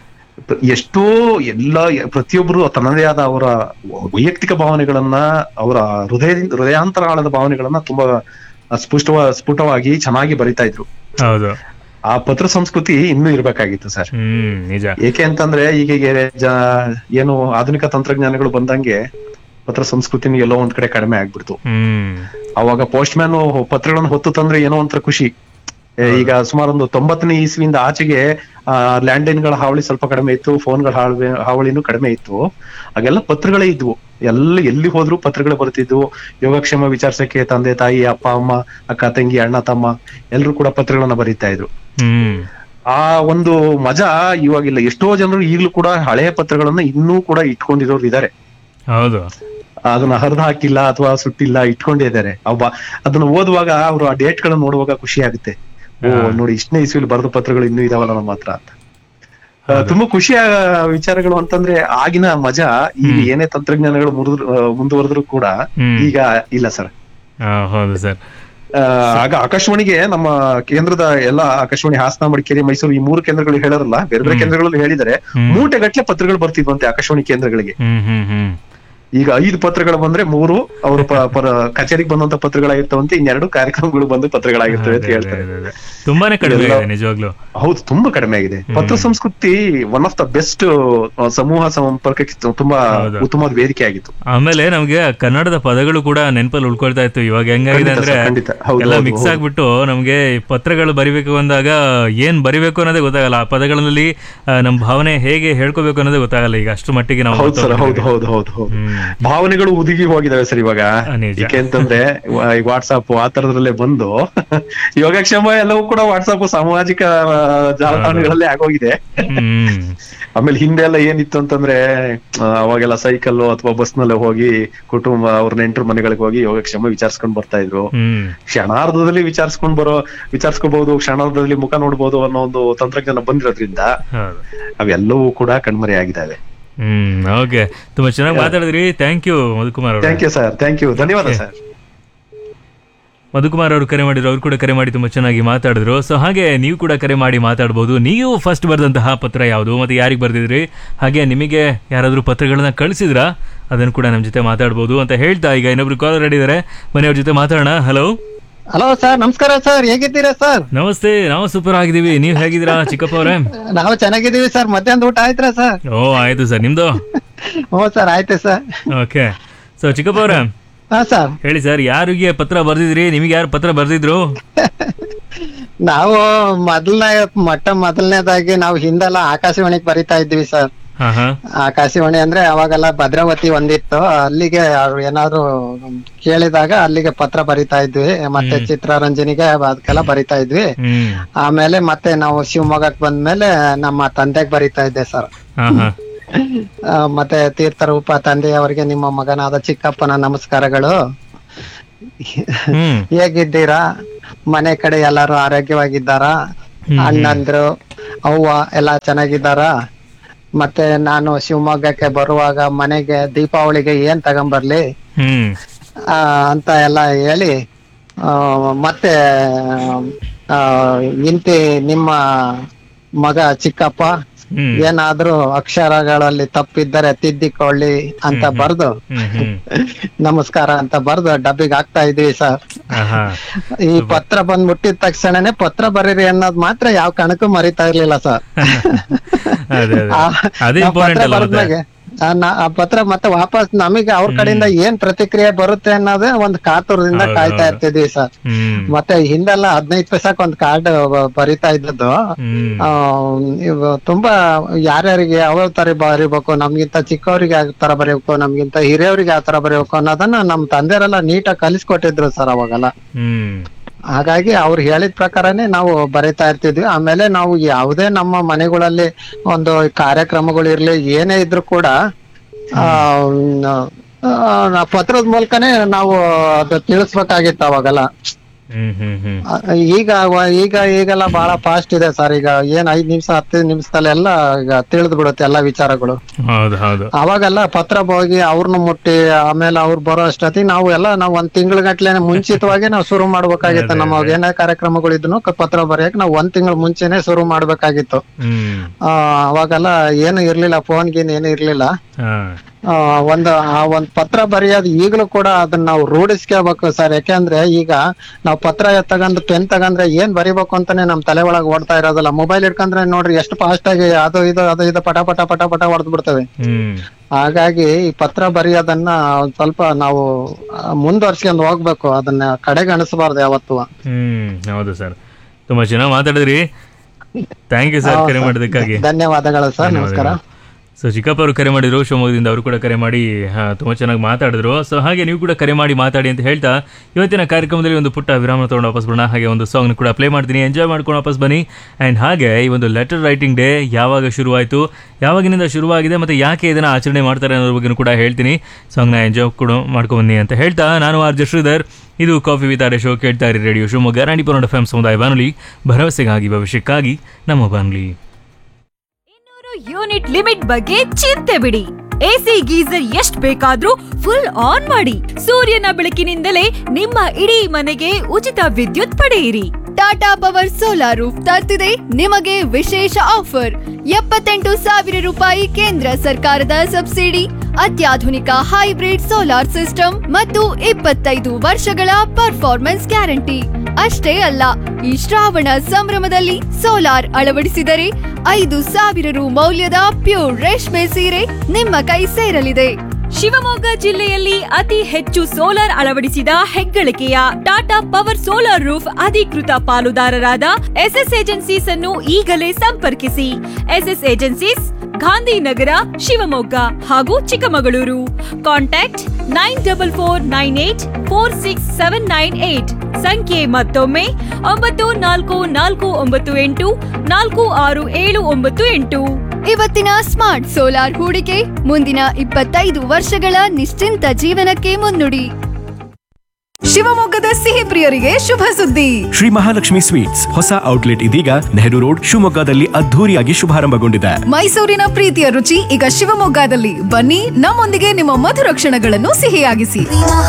ಎಷ್ಟೋ ಎಲ್ಲ ಪ್ರತಿಯೊಬ್ಬರು ತನ್ನದೇ ಆದ ಅವರ ವೈಯಕ್ತಿಕ ಭಾವನೆಗಳನ್ನ ಅವರ ಹೃದಯ ಹೃದಯಾಂತರಾಳದ ಭಾವನೆಗಳನ್ನ ತುಂಬಾ ಸ್ಪುಷ್ಟವ ಸ್ಫುಟವಾಗಿ ಚೆನ್ನಾಗಿ ಬರಿತಾ ಇದ್ರು ಹೌದು ಆ ಪತ್ರ ಸಂಸ್ಕೃತಿ ಇನ್ನೂ ಇರ್ಬೇಕಾಗಿತ್ತು ಸರ್ ಹ್ಮ್ ನಿಜ ಏಕೆ ಅಂತಂದ್ರೆ ಈಗ ಗೆ- ಜ- ಏನು ಆಧುನಿಕ ತಂತ್ರಜ್ಞಾನಗಳು ಬಂದಂಗೆ ಪತ್ರ ಸಂಸ್ಕೃತಿನೂ ಎಲ್ಲೋ ಒಂದ್ ಕಡೆ ಕಡಿಮೆ ಆಗ್ಬಿಡ್ತು ಹ್ಮ್ ಅವಾಗ ಪೋಸ್ಟ್ ಮ್ಯಾನ್ ಪತ್ರಗಳನ್ನು ಹೊತ್ತು ತಂದ್ರೆ ಏನೋ ಒಂಥರ ಖುಷಿ ಏ, ಈಗ ಸುಮಾರು ಒಂದು ತೊಂಬತ್ತನೇ ಇಸ್ವಿಯಿಂದ ಆಚೆಗೆ ಆ ಲ್ಯಾಂಡ್ಲೈನ್ ಗಳ ಹಾವಳಿ ಸ್ವಲ್ಪ ಕಡಿಮೆ ಇತ್ತು ಫೋನ್ಗಳ ಹಾವಳಿ ಹಾವಳಿನೂ ಕಡಿಮೆ ಇತ್ತು ಆಗೆಲ್ಲ ಪತ್ರಗಳೇ ಇದ್ವು ಎಲ್ಲ ಎಲ್ಲಿ ಹೋದ್ರು ಪತ್ರಗಳು ಬರ್ತಿದ್ವು ಯೋಗಕ್ಷೇಮ ವಿಚಾರಿಸಕ್ಕೆ ತಂದೆ ತಾಯಿ ಅಪ್ಪ ಅಮ್ಮ ಅಕ್ಕ ತಂಗಿ ಅಣ್ಣ ತಮ್ಮ ಎಲ್ರು ಕೂಡ ಪತ್ರಗಳನ್ನ ಬರೀತಾ ಇದ್ರು ಹ್ಮ್ ಆ ಒಂದು ಮಜಾ ಇವಾಗಿಲ್ಲ ಎಷ್ಟೋ ಜನರು ಈಗಲೂ ಕೂಡ ಹಳೆಯ ಪತ್ರಗಳನ್ನ ಇನ್ನೂ ಕೂಡ ಇಟ್ಕೊಂಡಿರೋರು ಇದ್ದಾರೆ ಹೌದು ಅದನ್ನ ಹರಿದು ಹಾಕಿಲ್ಲ ಅಥವಾ ಸುಟ್ಟಿಲ್ಲ ಇಟ್ಕೊಂಡೇ ಇದ್ದಾರೆ ಅವ ಅದನ್ನ ಓದುವಾಗ ಅವರು ಆ ಡೇಟ್ ಗಳನ್ನ ನೋಡುವಾಗ ಖುಷಿ ಆಗುತ್ತೆ ಓ ನೋಡಿ ಇಷ್ಟನೇ ಇಸ್ವಿಲಿ ಬರೆದ ಪತ್ರಗಳು ಇನ್ನೂ ಇದಾವಲ್ಲ ನಮ್ಮ ಹತ್ರ ಅಂತ ಆ, ತುಂಬಾ ಖುಷಿಯ ವಿಚಾರಗಳು ಅಂತಂದ್ರೆ ಆಗಿನ ಮಜಾ ಈಗ ಏನೇ ತಂತ್ರಜ್ಞಾನಗಳು ಮುರಿದ್ರು ಮುಂದುವರೆದ್ರು ಕೂಡ ಹ್ಮ್. ಈಗ ಇಲ್ಲ ಸರ್ ಆ, ಹೌದು ಸರ್ ಆ, ಆಗ ಆಕಾಶವಾಣಿಗೆ ನಮ್ಮ ಕೇಂದ್ರದ ಎಲ್ಲ ಆಕಾಶವಾಣಿ ಹಾಸನ ಮಡಿಕೇರಿ ಮೈಸೂರು ಈ ಮೂರು ಕೇಂದ್ರಗಳು ಹೇಳಾರಲ್ಲ ಬೇರೆ ಬೇರೆ ಕೇಂದ್ರಗಳಲ್ಲಿ ಹೇಳಿದರೆ ಮೂಟೆ ಗಟ್ಲೆ ಪತ್ರಗಳು ಬರ್ತಿದ್ವಂತೆ ಆಕಾಶವಾಣಿ ಕೇಂದ್ರಗಳಿಗೆ ಹ್ಮ್ ಹ್ಮ್ ಹ್ಮ್ ಈಗ ಐದು ಪತ್ರಗಳು ಬಂದ್ರೆ ಮೂರು ಅವರು ಕಚೇರಿಗೆ ಬಂದಂತ ಪತ್ರಗಳಾಗಿರ್ತಾವಂತೆ ಇನ್ನೆರಡು ಕಾರ್ಯಕ್ರಮಗಳು ಬಂದು ಪತ್ರಗಳಾಗಿರ್ತವೆ ಅಂತ ಹೇಳ್ತಾರೆ ತುಂಬಾನೇ ಕಡಿಮೆ ಎಲ್ಲ- ಇದೆ ನಿಜವಾಗ್ಲು ಹೌದು ತುಂಬಾ ಕಡಿಮೆ ಆಗಿದೆ ಪತ್ರ ಸಂಸ್ಕೃತಿ ಒನ್ ಆಫ್ ದ ಬೆಸ್ಟ್ ಸಮೂಹ ಸಂಪರ್ಕಕ್ಕೆ ತುಂಬಾ ಉತ್ತಮವಾದ ವೇದಿಕೆ ಆಗಿತ್ತು ಆಮೇಲೆ ನಮ್ಗೆ ಕನ್ನಡದ ಪದಗಳು ಕೂಡ ನೆನಪಲ್ಲಿ ಉಳ್ಕೊಳ್ತಾ ಇತ್ತು ಇವಾಗ ಹೆಂಗಾಗಿದೆ ಖಂಡಿತ ಅಂದ್ರೆ ಸರ್, ಖಂಡಿತ. ಹೌದು, ಎಲ್ಲ ಹೌದು, ಮಿಕ್ಸ್ ಹೌದು. ಆಗ್ಬಿಟ್ಟು ನಮ್ಗೆ ಈ ಪತ್ರಗಳು ಬರಿಬೇಕು ಅಂದಾಗ ಏನ್ ಬರಿಬೇಕು ಅನ್ನೋದೇ ಗೊತ್ತಾಗಲ್ಲ ಆ ಪದಗಳಲ್ಲಿ ಆ, ನಮ್ ಭಾವನೆ ಹೇಗೆ ಹೇಳ್ಕೋಬೇಕು ಅನ್ನೋದೇ ಗೊತ್ತಾಗಲ್ಲ ಈಗ ಅಷ್ಟು ಮಟ್ಟಿಗೆ ನಾವು ಹೌದು ಸರ್ ಹೌದು ಹೊರಟೋಗ್ಬಿಟ್ಟಿದ್ದೀವಿ. ಹೌದು ಹೌದು ಹೌದು ಭಾವನೆಗಳು ಉದುಗಿ ಹೋಗಿದಾವೆ ಸರ್ ಇವಾಗ ಏಕೆ ಅಂತಂದ್ರೆ ವಾಟ್ಸಾಪ್ ಆ ತರದ್ರಲ್ಲೇ ಬಂದು ಯೋಗಕ್ಷೇಮ ಎಲ್ಲವೂ ಕೂಡ ವಾಟ್ಸಾಪ್ ಸಾಮಾಜಿಕ ಆ, ಜಾಲತಾಣಗಳಲ್ಲೇ ಆಗೋಗಿದೆ ಹ್ಮ್ ಆಮೇಲೆ ಹಿಂದೆ ಎಲ್ಲ ಏನಿತ್ತು ಅಂತಂದ್ರೆ ಆ, ಅವಾಗೆಲ್ಲ ಸೈಕಲ್ ಅಥವಾ ಬಸ್ ನಲ್ಲೇ ಹೋಗಿ ಕುಟುಂಬ ಅವ್ರ ನೆಂಟರು ಮನೆಗಳಿಗೆ ಹೋಗಿ ಯೋಗಕ್ಷೇಮ ವಿಚಾರಿಸ್ಕೊಂಡ್ ಬರ್ತಾ ಇದ್ರು ಹ್ಮ್ ಕ್ಷಣಾರ್ಧದಲ್ಲಿ ವಿಚಾರಿಸ್ಕೊಂಡ್ ಬರೋ ವಿಚಾರಿಸ್ಕೋಬಹುದು ಕ್ಷಣಾರ್ಧದಲ್ಲಿ ಮುಖ ನೋಡ್ಬೋದು ಅನ್ನೋ ಒಂದು ತಂತ್ರಜ್ಞಾನ ಬಂದಿರೋದ್ರಿಂದ ಹೌದು ಅವೆಲ್ಲವೂ ಕೂಡ ಕಣ್ಮರೆ ಆಗಿದ್ದಾವೆ ಹ್ಮ್ ಓಕೆ ತುಂಬಾ ಚೆನ್ನಾಗಿ ಮಾತಾಡಿದ್ರಿ ಥ್ಯಾಂಕ್ ಯು ಮಧುಕುಮಾರ್ ಅವ್ರೆ. Thank you sir thank you ಧನ್ಯವಾದ ಸರ್ ಮಧುಕುಮಾರ್ ಅವರು ಕರೆ ಮಾಡಿದ್ರು ಅವ್ರು ಕೂಡ ಕರೆ ಮಾಡಿ ತುಂಬಾ ಚೆನ್ನಾಗಿ ಮಾತಾಡಿದ್ರು ಸೊ ಹಾಗೆ ನೀವು ಕೂಡ ಕರೆ ಮಾಡಿ ಮಾತಾಡ್ಬೋದು ನೀವು ಫಸ್ಟ್ ಬರೆದಂತಹ ಪತ್ರ ಯಾವುದು ಮತ್ತೆ ಯಾರಿಗೆ ಬರ್ದಿದ್ರಿ ಹಾಗೆ ನಿಮಗೆ ಯಾರಾದರೂ ಪತ್ರಗಳನ್ನ ಕಳಿಸಿದ್ರಾ ಅದನ್ನು ಕೂಡ ನಮ್ಮ ಜೊತೆ ಮಾತಾಡ್ಬೋದು ಅಂತ ಹೇಳ್ತಾ ಈಗ ಇನ್ನೊಬ್ರು ಕಾಲ್ ರೆಡಿ ಇದ್ದಾರೆ ಮನೆಯವ್ರ ಜೊತೆ ಮಾತಾಡೋಣ ಹಲೋ ಹಲೋ ಸರ್ ನಮಸ್ಕಾರ ಸರ್ ಹೇಗಿದ್ದೀರಾ ಸರ್ ನಮಸ್ತೆ ನಾವು ಸೂಪರ್ ಆಗಿದ್ದೀವಿ ನೀವು ಹೇಗಿದ್ದೀರಾ ಚಿಕ್ಕಪ್ಪ ಅವರೇ ನಾವು ಚೆನ್ನಾಗಿದ್ದೀವಿ ಸರ್ ಮಧ್ಯಾಹ್ನದ ಊಟ ಆಯ್ತಾ ಸರ್ ಓ ಆಯ್ತು ಸರ್ ನಿಮ್ದು ಹ್ಞೂ ಸರ್ ಆಯ್ತು ಸರ್ ಓಕೆ ಸೊ ಚಿಕ್ಕಪ್ಪ ಅವರೇ ಹಾ ಸರ್ ಹೇಳಿ ಸರ್ ಯಾರಿಗೆ ಪತ್ರ ಬರ್ದಿದ್ರಿ ನಿಮಗೆ ಯಾರು ಪತ್ರ ಬರ್ದಿದ್ರು ನಾವು ಮೊದಲನೇ ಮೊಟ್ಟ ಮೊದಲನೇದಾಗಿ ನಾವು ಹಿಂದೆಲ್ಲ ಆಕಾಶವಾಣಿಗೆ ಬರಿತಾ ಇದ್ವಿ ಸರ್ ಹಾ ಹಾ ಆಕಾಶವಾಣಿ ಅಂದ್ರೆ ಅವಾಗೆಲ್ಲ ಭದ್ರಾವತಿ ಒಂದಿತ್ತು ಅಲ್ಲಿಗೆ ಅವ್ರು ಏನಾದ್ರು ಕೇಳಿದಾಗ ಅಲ್ಲಿಗೆ ಪತ್ರ ಬರಿತಾ ಇದ್ವಿ ಮತ್ತೆ ಚಿತ್ರರಂಜನಿಗೆ ಅದಕ್ಕೆಲ್ಲ ಬರಿತಾ ಇದ್ವಿ ಹ್ಮ್ ಆಮೇಲೆ ಮತ್ತೆ ನಾವು ಶಿವಮೊಗ್ಗಕ್ಕೆ ಬಂದ್ಮೇಲೆ ನಮ್ಮ ತಂದೆಗೆ ಬರಿತಾ ಇದ್ದೆ ಸರ್ ಹಾ ಹಾ ಆ, ಮತ್ತೆ ತೀರ್ಥರೂಪ ತಂದೆಯವರಿಗೆ ನಿಮ್ಮ ಮಗನಾದ ಚಿಕ್ಕಪ್ಪನ ನಮಸ್ಕಾರಗಳು ಹ್ಮ್ ಹೇಗಿದ್ದೀರಾ ಮನೆ ಕಡೆ ಎಲ್ಲಾರು ಆರೋಗ್ಯವಾಗಿದ್ದಾರಾ ಹ್ಮ್. ಅಣ್ಣಂದ್ರು ಅವ್ವ ಎಲ್ಲಾ ಚೆನ್ನಾಗಿದ್ದಾರಾ ಮತ್ತೆ ನಾನು ಶಿವಮೊಗ್ಗಕ್ಕೆ ಬರುವಾಗ ಮನೆಗೆ ದೀಪಾವಳಿಗೆ ಏನ್ ತಗೊಂಬರ್ಲಿ ಹ್ಮ್ ಆ, ಅಂತ ಎಲ್ಲ ಹೇಳಿ ಆ, ಮತ್ತೆ ಆ, ಇಂತಿ ನಿಮ್ಮ ಮಗ ಚಿಕ್ಕಪ್ಪ ಹ್ಮ್. ಏನಾದ್ರೂ ಅಕ್ಷರಗಳಲ್ಲಿ ತಪ್ಪಿದ್ದರೆ ತಿದ್ದಿಕೊಳ್ಳಿ ಅಂತ ಬರ್ದು ಹ್ಮ್ ಹ್ಮ್ ನಮಸ್ಕಾರ ಅಂತ ಬರ್ದು ಡಬ್ಬಿಗೆ ಹಾಕ್ತಾ ಇದೀವಿ ಸರ್ ಆಹಾ. ಈ ಪತ್ರ ಬಂದ್ ಮುಟ್ಟಿದ ತಕ್ಷಣನೇ ಪತ್ರ ಬರೀರಿ ಅನ್ನೋದ್ ಮಾತ್ರ ಯಾವ ಕಣಕ್ಕೂ ಮರಿತಾ ಇರ್ಲಿಲ್ಲ ಸರ್ ಅದೇ ಅದೇ ಆ, ಅದೇ ನಾವ್ ಇಂಪಾರ್ಟೆಂಟ್ ಪತ್ರ ಅಲ್ಲ ಮತ್ತೆ ಬರ್ದ್ಮೇಲೆ ಆ ನಾ- ಆ ಪತ್ರ ಮತ್ತೆ ವಾಪಸ್ ನಮಗೆ ಅವ್ರ ಕಡೆಯಿಂದ ಏನ್ ಪ್ರತಿಕ್ರಿಯೆ ಬರುತ್ತೆ ಅನ್ನೋದೇ ಒಂದ್ ಕಾತುರದಿಂದ ಹೌದು, ಕಾಯ್ತಾ ಹೌದು. ಇರ್ತಿದ್ವಿ ಸರ್ ಹ್ಮ್ ಮತ್ತೆ ಹಿಂದೆಲ್ಲ ಹದಿನೈದು ಪೈಸಾಕ್ ಒಂದ್ ಕಾರ್ಡ್ ಬರಿತಾ ಇದ್ದದ್ದು ಹ್ಮ್ ಆ, ಇವು ತುಂಬಾ ಯಾರ್ಯಾರಿಗೆ ಯಾವ ತರ ಬರಿಬೇಕು ನಮ್ಗಿಂತ ಚಿಕ್ಕವರಿಗೆ ಯಾವ ತರ ಬರೀಬೇಕು ನಮ್ಗಿಂತ ಹಿರಿಯವರಿಗೆ ಯಾವ ತರ ಬರೀಬೇಕು ಅನ್ನೋದನ್ನ ನಮ್ ತಂದೆಯರೆಲ್ಲ ನೀಟಾಗಿ ಕಲಿಸ್ಕೊಟ್ಟಿದ್ರು ಸರ್ ಅವಾಗೆಲ್ಲ ಹ್ಮ್ ಹಾಗಾಗಿ ಅವ್ರು ಹೇಳಿದ ಪ್ರಕಾರನೇ ನಾವು ಬರಿತಾ ಇರ್ತಿದ್ವಿ ಆಮೇಲೆ ನಾವು ಯಾವುದೇ ನಮ್ಮ ಮನೆಗಳಲ್ಲಿ ಒಂದು ಕಾರ್ಯಕ್ರಮಗಳು ಇರ್ಲಿ ಏನೇ ಇದ್ರು ಕೂಡ ಆ ಆ, ಪತ್ರದ ಮೂಲಕನೇ ನಾವು ಅದು ತಿಳಿಸ್ಬೇಕಾಗಿತ್ತು ಅವಾಗೆಲ್ಲ ಹ್ಮ್ ಹ್ಮ್ ಹ್ಮ್ ಆ, ಈಗ ಅವ- ಈಗ ಈಗೆಲ್ಲ ಬಹಳ ಫಾಸ್ಟ್ ಇದೆ ಸರ್ ಈಗ ಏನ್ ಐದ್ ನಿಮಿಷ ಹತ್ತು ನಿಮಿಷದಲ್ಲೆಲ್ಲ ಈಗ ತಿಳಿದು ಬಿಡುತ್ತೆ ಎಲ್ಲಾ ವಿಚಾರಗಳು ಹೌದು ಹೌದು ಅವಾಗೆಲ್ಲ ಪತ್ರ ಹೋಗಿ ಅವ್ರನ್ನ ಮುಟ್ಟಿ ಆಮೇಲೆ ಅವ್ರು ಬರೋ ಅಷ್ಟೊತ್ತಿಗೆ ನಾವು ಎಲ್ಲ ನಾವು ಒಂದ್ ತಿಂಗಳ ಗಟ್ಲೆ ಮುಂಚಿತವಾಗಿ ನಾವು ಶುರು ಮಾಡ್ಬೇಕಾಗಿತ್ತು ನಮ್ಮ ಏನೇ ಕಾರ್ಯಕ್ರಮಗಳು ಇದ್ನು ಪತ್ರ ಬರೆಯಕ್ ನಾವು ಒಂದ್ ತಿಂಗಳ ಮುಂಚೆನೆ ಶುರು ಮಾಡ್ಬೇಕಾಗಿತ್ತು ಹ್ಮ್ ಆ ಅವಾಗೆಲ್ಲ ಏನು ಇರ್ಲಿಲ್ಲ ಫೋನ್ ಗೀನ್ ಏನು ಇರ್ಲಿಲ್ಲ ಹಾ ಆ, ಒಂದು ಆ ಒಂದ್ ಪತ್ರ ಬರೆಯೋದು ಈಗಲೂ ಕೂಡ ಅದನ್ನ ನಾವು ರೂಢಿಸ್ಕೋಬೇಕು ಸರ್ ಯಾಕೆಂದ್ರೆ ಈಗ ನಾವು ಪತ್ರ ತಗೊಂಡು ಪೆನ್ ತಗೊಂಡ್ರೆ ಏನ್ ಬರಿಬೇಕು ಅಂತಾನೆ ನಮ್ ತಲೆ ಒಳಗ್ ಓಡ್ತಾ ಇರೋದಿಲ್ಲ ಮೊಬೈಲ್ ಇಟ್ಕೊಂಡ್ರೆ ನೋಡ್ರಿ ಎಷ್ಟು ಫಾಸ್ಟ್ ಆಗಿ ಅದು ಇದು ಅದು ಇದು ಪಟ ಪಟ ಪಟ ಪಟ ಹೊಡೆದ್ ಬಿಡ್ತೇವೆ ಹ್ಮ್ ಹಾಗಾಗಿ ಈ ಪತ್ರ ಬರೆಯೋದನ್ನ ಒಂದ್ ಸ್ವಲ್ಪ ನಾವು ಆ, ಮುಂದುವರ್ಸ್ಕೊಂಡ್ ಹೋಗ್ಬೇಕು ಅದನ್ನ ಕಡೆಗಣಿಸಬಾರ್ದು ಯಾವತ್ತು ಹ್ಮ್ ಹೌದು ಸರ್ ತುಂಬಾ ಚೆನ್ನಾಗಿ ಮಾತಾಡಿದ್ರಿ ಥ್ಯಾಂಕ್ ಯು ಸರ್ ಕರೆ ಮಾಡೋದಕ್ಕಾಗಿ ಧನ್ಯವಾದಗಳು ಸರ್ ನಮಸ್ಕಾರ ಸೊ ಚಿಕ್ಕಪ್ಪ ಅವರು ಕರೆ ಮಾಡಿದ್ರು ಶಿವಮೊಗ್ಗದಿಂದ ಅವರು ಕೂಡ ಕರೆ ಮಾಡಿ ಹಾ, ತುಂಬಾ ಚೆನ್ನಾಗಿ ಮಾತಾಡಿದ್ರು ಸೊ ಹಾಗೆ ನೀವು ಕೂಡ ಕರೆ ಮಾಡಿ ಮಾತಾಡಿ ಅಂತ ಹೇಳ್ತಾ ಇವತ್ತಿನ ಕಾರ್ಯಕ್ರಮದಲ್ಲಿ ಒಂದು ಪುಟ್ಟ ವಿರಾಮ ತಗೊಂಡು ವಾಪಸ್ ಬರೋಣ ಹಾಗೆ ಒಂದು ಸಾಂಗ್ನ ಕೂಡ ಪ್ಲೇ ಮಾಡ್ತೀನಿ ಎಂಜಾಯ್ ಮಾಡ್ಕೊಂಡು ವಾಪಸ್ ಬನ್ನಿ ಆ್ಯಂಡ್ ಹಾಗೆ ಈ ಒಂದು ಲೆಟರ್ ರೈಟಿಂಗ್ ಡೇ ಯಾವಾಗ ಶುರುವಾಯಿತು ಯಾವಾಗಿನಿಂದ ಶುರುವಾಗಿದೆ ಮತ್ತು ಯಾಕೆ ಇದನ್ನು ಆಚರಣೆ ಮಾಡ್ತಾರೆ ಅನ್ನೋದ್ರ ಬಗ್ಗೆ ಕೂಡ ಹೇಳ್ತೀನಿ ಸಾಂಗ್ನ ಎಂಜಾಯ್ ಕೂಡ ಮಾಡ್ಕೊಂಬನ್ನಿ ಅಂತ ಹೇಳ್ತಾ ನಾನು ಆರ್ ಜೆ ಶ್ರೀಧರ್ ಇದು ಕಾಫಿ ವಿತ್ ಆರ್ ಶೋ ಕೇಳ್ತಾ ಇರಿ radio Shivamogga Ranipura F M ಸಮುದಾಯ ಬಾನುಲಿ ಭರವಸೆಗಾಗಿ ಭವಿಷ್ಯಕ್ಕಾಗಿ ನಮ್ಮ ಬಾನುಲಿ ಯೂನಿಟ್ ಲಿಮಿಟ್ ಬಗ್ಗೆ ಚಿಂತೆ ಬಿಡಿ ಎಸಿ ಗೀಸರ್ ಎಷ್ಟ್ ಬೇಕಾದ್ರೂ ಫುಲ್ ಆನ್ ಮಾಡಿ ಸೂರ್ಯನ ಬೆಳಕಿನಿಂದಲೇ ನಿಮ್ಮ ಇಡೀ ಮನೆಗೆ ಉಚಿತ ವಿದ್ಯುತ್ ಪಡೆಯಿರಿ ಟಾಟಾ ಪವರ್ ಸೋಲಾರ್ ರೂಫ್ ತರ್ತಿದೆ ನಿಮಗೆ ವಿಶೇಷ ಆಫರ್ ಎಪ್ಪತ್ತೆಂಟು ಸಾವಿರ ರೂಪಾಯಿ ಕೇಂದ್ರ ಸರ್ಕಾರದ ಸಬ್ಸಿಡಿ ಅತ್ಯಾಧುನಿಕ ಹೈಬ್ರಿಡ್ ಸೋಲಾರ್ ಸಿಸ್ಟಮ್ ಮತ್ತು ಇಪ್ಪತ್ತೈದು ವರ್ಷಗಳ ಪರ್ಫಾರ್ಮೆನ್ಸ್ ಗ್ಯಾರಂಟಿ ಅಷ್ಟೇ ಅಲ್ಲ ಈ ಶ್ರಾವಣ ಸಂಭ್ರಮದಲ್ಲಿ ಸೋಲಾರ್ ಅಳವಡಿಸಿದರೆ ಐದು ಸಾವಿರ ರು ಮೌಲ್ಯದ ಪ್ಯೂರ್ ರೇಷ್ಮೆ ಸೀರೆ ನಿಮ್ಮ ಕೈ ಸೇರಲಿದೆ ಶಿವಮೊಗ್ಗ ಜಿಲ್ಲೆಯಲ್ಲಿ ಅತಿ ಹೆಚ್ಚು ಸೋಲಾರ್ ಅಳವಡಿಸಿದ ಹೆಗ್ಗಳಿಕೆಯ ಟಾಟಾ ಪವರ್ ಸೋಲಾರ್ ರೂಫ್ ಅಧಿಕೃತ ಪಾಲುದಾರರಾದ ಎಸ್ಎಸ್ ಏಜೆನ್ಸೀಸ್ ಅನ್ನು ಈಗಲೇ ಸಂಪರ್ಕಿಸಿ ಎಸ್ಎಸ್ ಏಜೆನ್ಸೀಸ್ ಗಾಂಧಿನಗರ ಶಿವಮೊಗ್ಗ ಹಾಗೂ Chikkamagaluru contact nine double four nine eight four six seven nine eight ಸಂಖ್ಯೆ ಮತ್ತೊಮ್ಮೆ ಒಂಬತ್ತು ನಾಲ್ಕು ನಾಲ್ಕು ಒಂಬತ್ತು ಎಂಟು ನಾಲ್ಕು ಆರು ಏಳು ಒಂಬತ್ತು ಎಂಟು ಇವತ್ತಿನ ಸ್ಮಾರ್ಟ್ ಸೋಲಾರ್ ಹೂಡಿಕೆ ಮುಂದಿನ ಇಪ್ಪತ್ತೈದು ವರ್ಷಗಳ ನಿಶ್ಚಿಂತ ಜೀವನಕ್ಕೆ ಮುನ್ನುಡಿ ಶಿವಮೊಗ್ಗದ ಸಿಹಿ ಪ್ರಿಯರಿಗೆ ಶುಭ ಸುದ್ದಿ ಶ್ರೀ ಮಹಾಲಕ್ಷ್ಮಿ ಸ್ವೀಟ್ಸ್ ಹೊಸ ಔಟ್ಲೆಟ್ ಇದೀಗ ನೆಹರು ರೋಡ್ ಶಿವಮೊಗ್ಗದಲ್ಲಿ ಅದ್ಧೂರಿಯಾಗಿ ಶುಭಾರಂಭಗೊಂಡಿದೆ ಮೈಸೂರಿನ ಪ್ರೀತಿಯ ರುಚಿ ಈಗ ಶಿವಮೊಗ್ಗದಲ್ಲಿ ಬನ್ನಿ ನಮ್ಮೊಂದಿಗೆ ನಿಮ್ಮ ಮಧುರ ಕ್ಷಣಗಳನ್ನು ಸಿಹಿಯಾಗಿಸಿ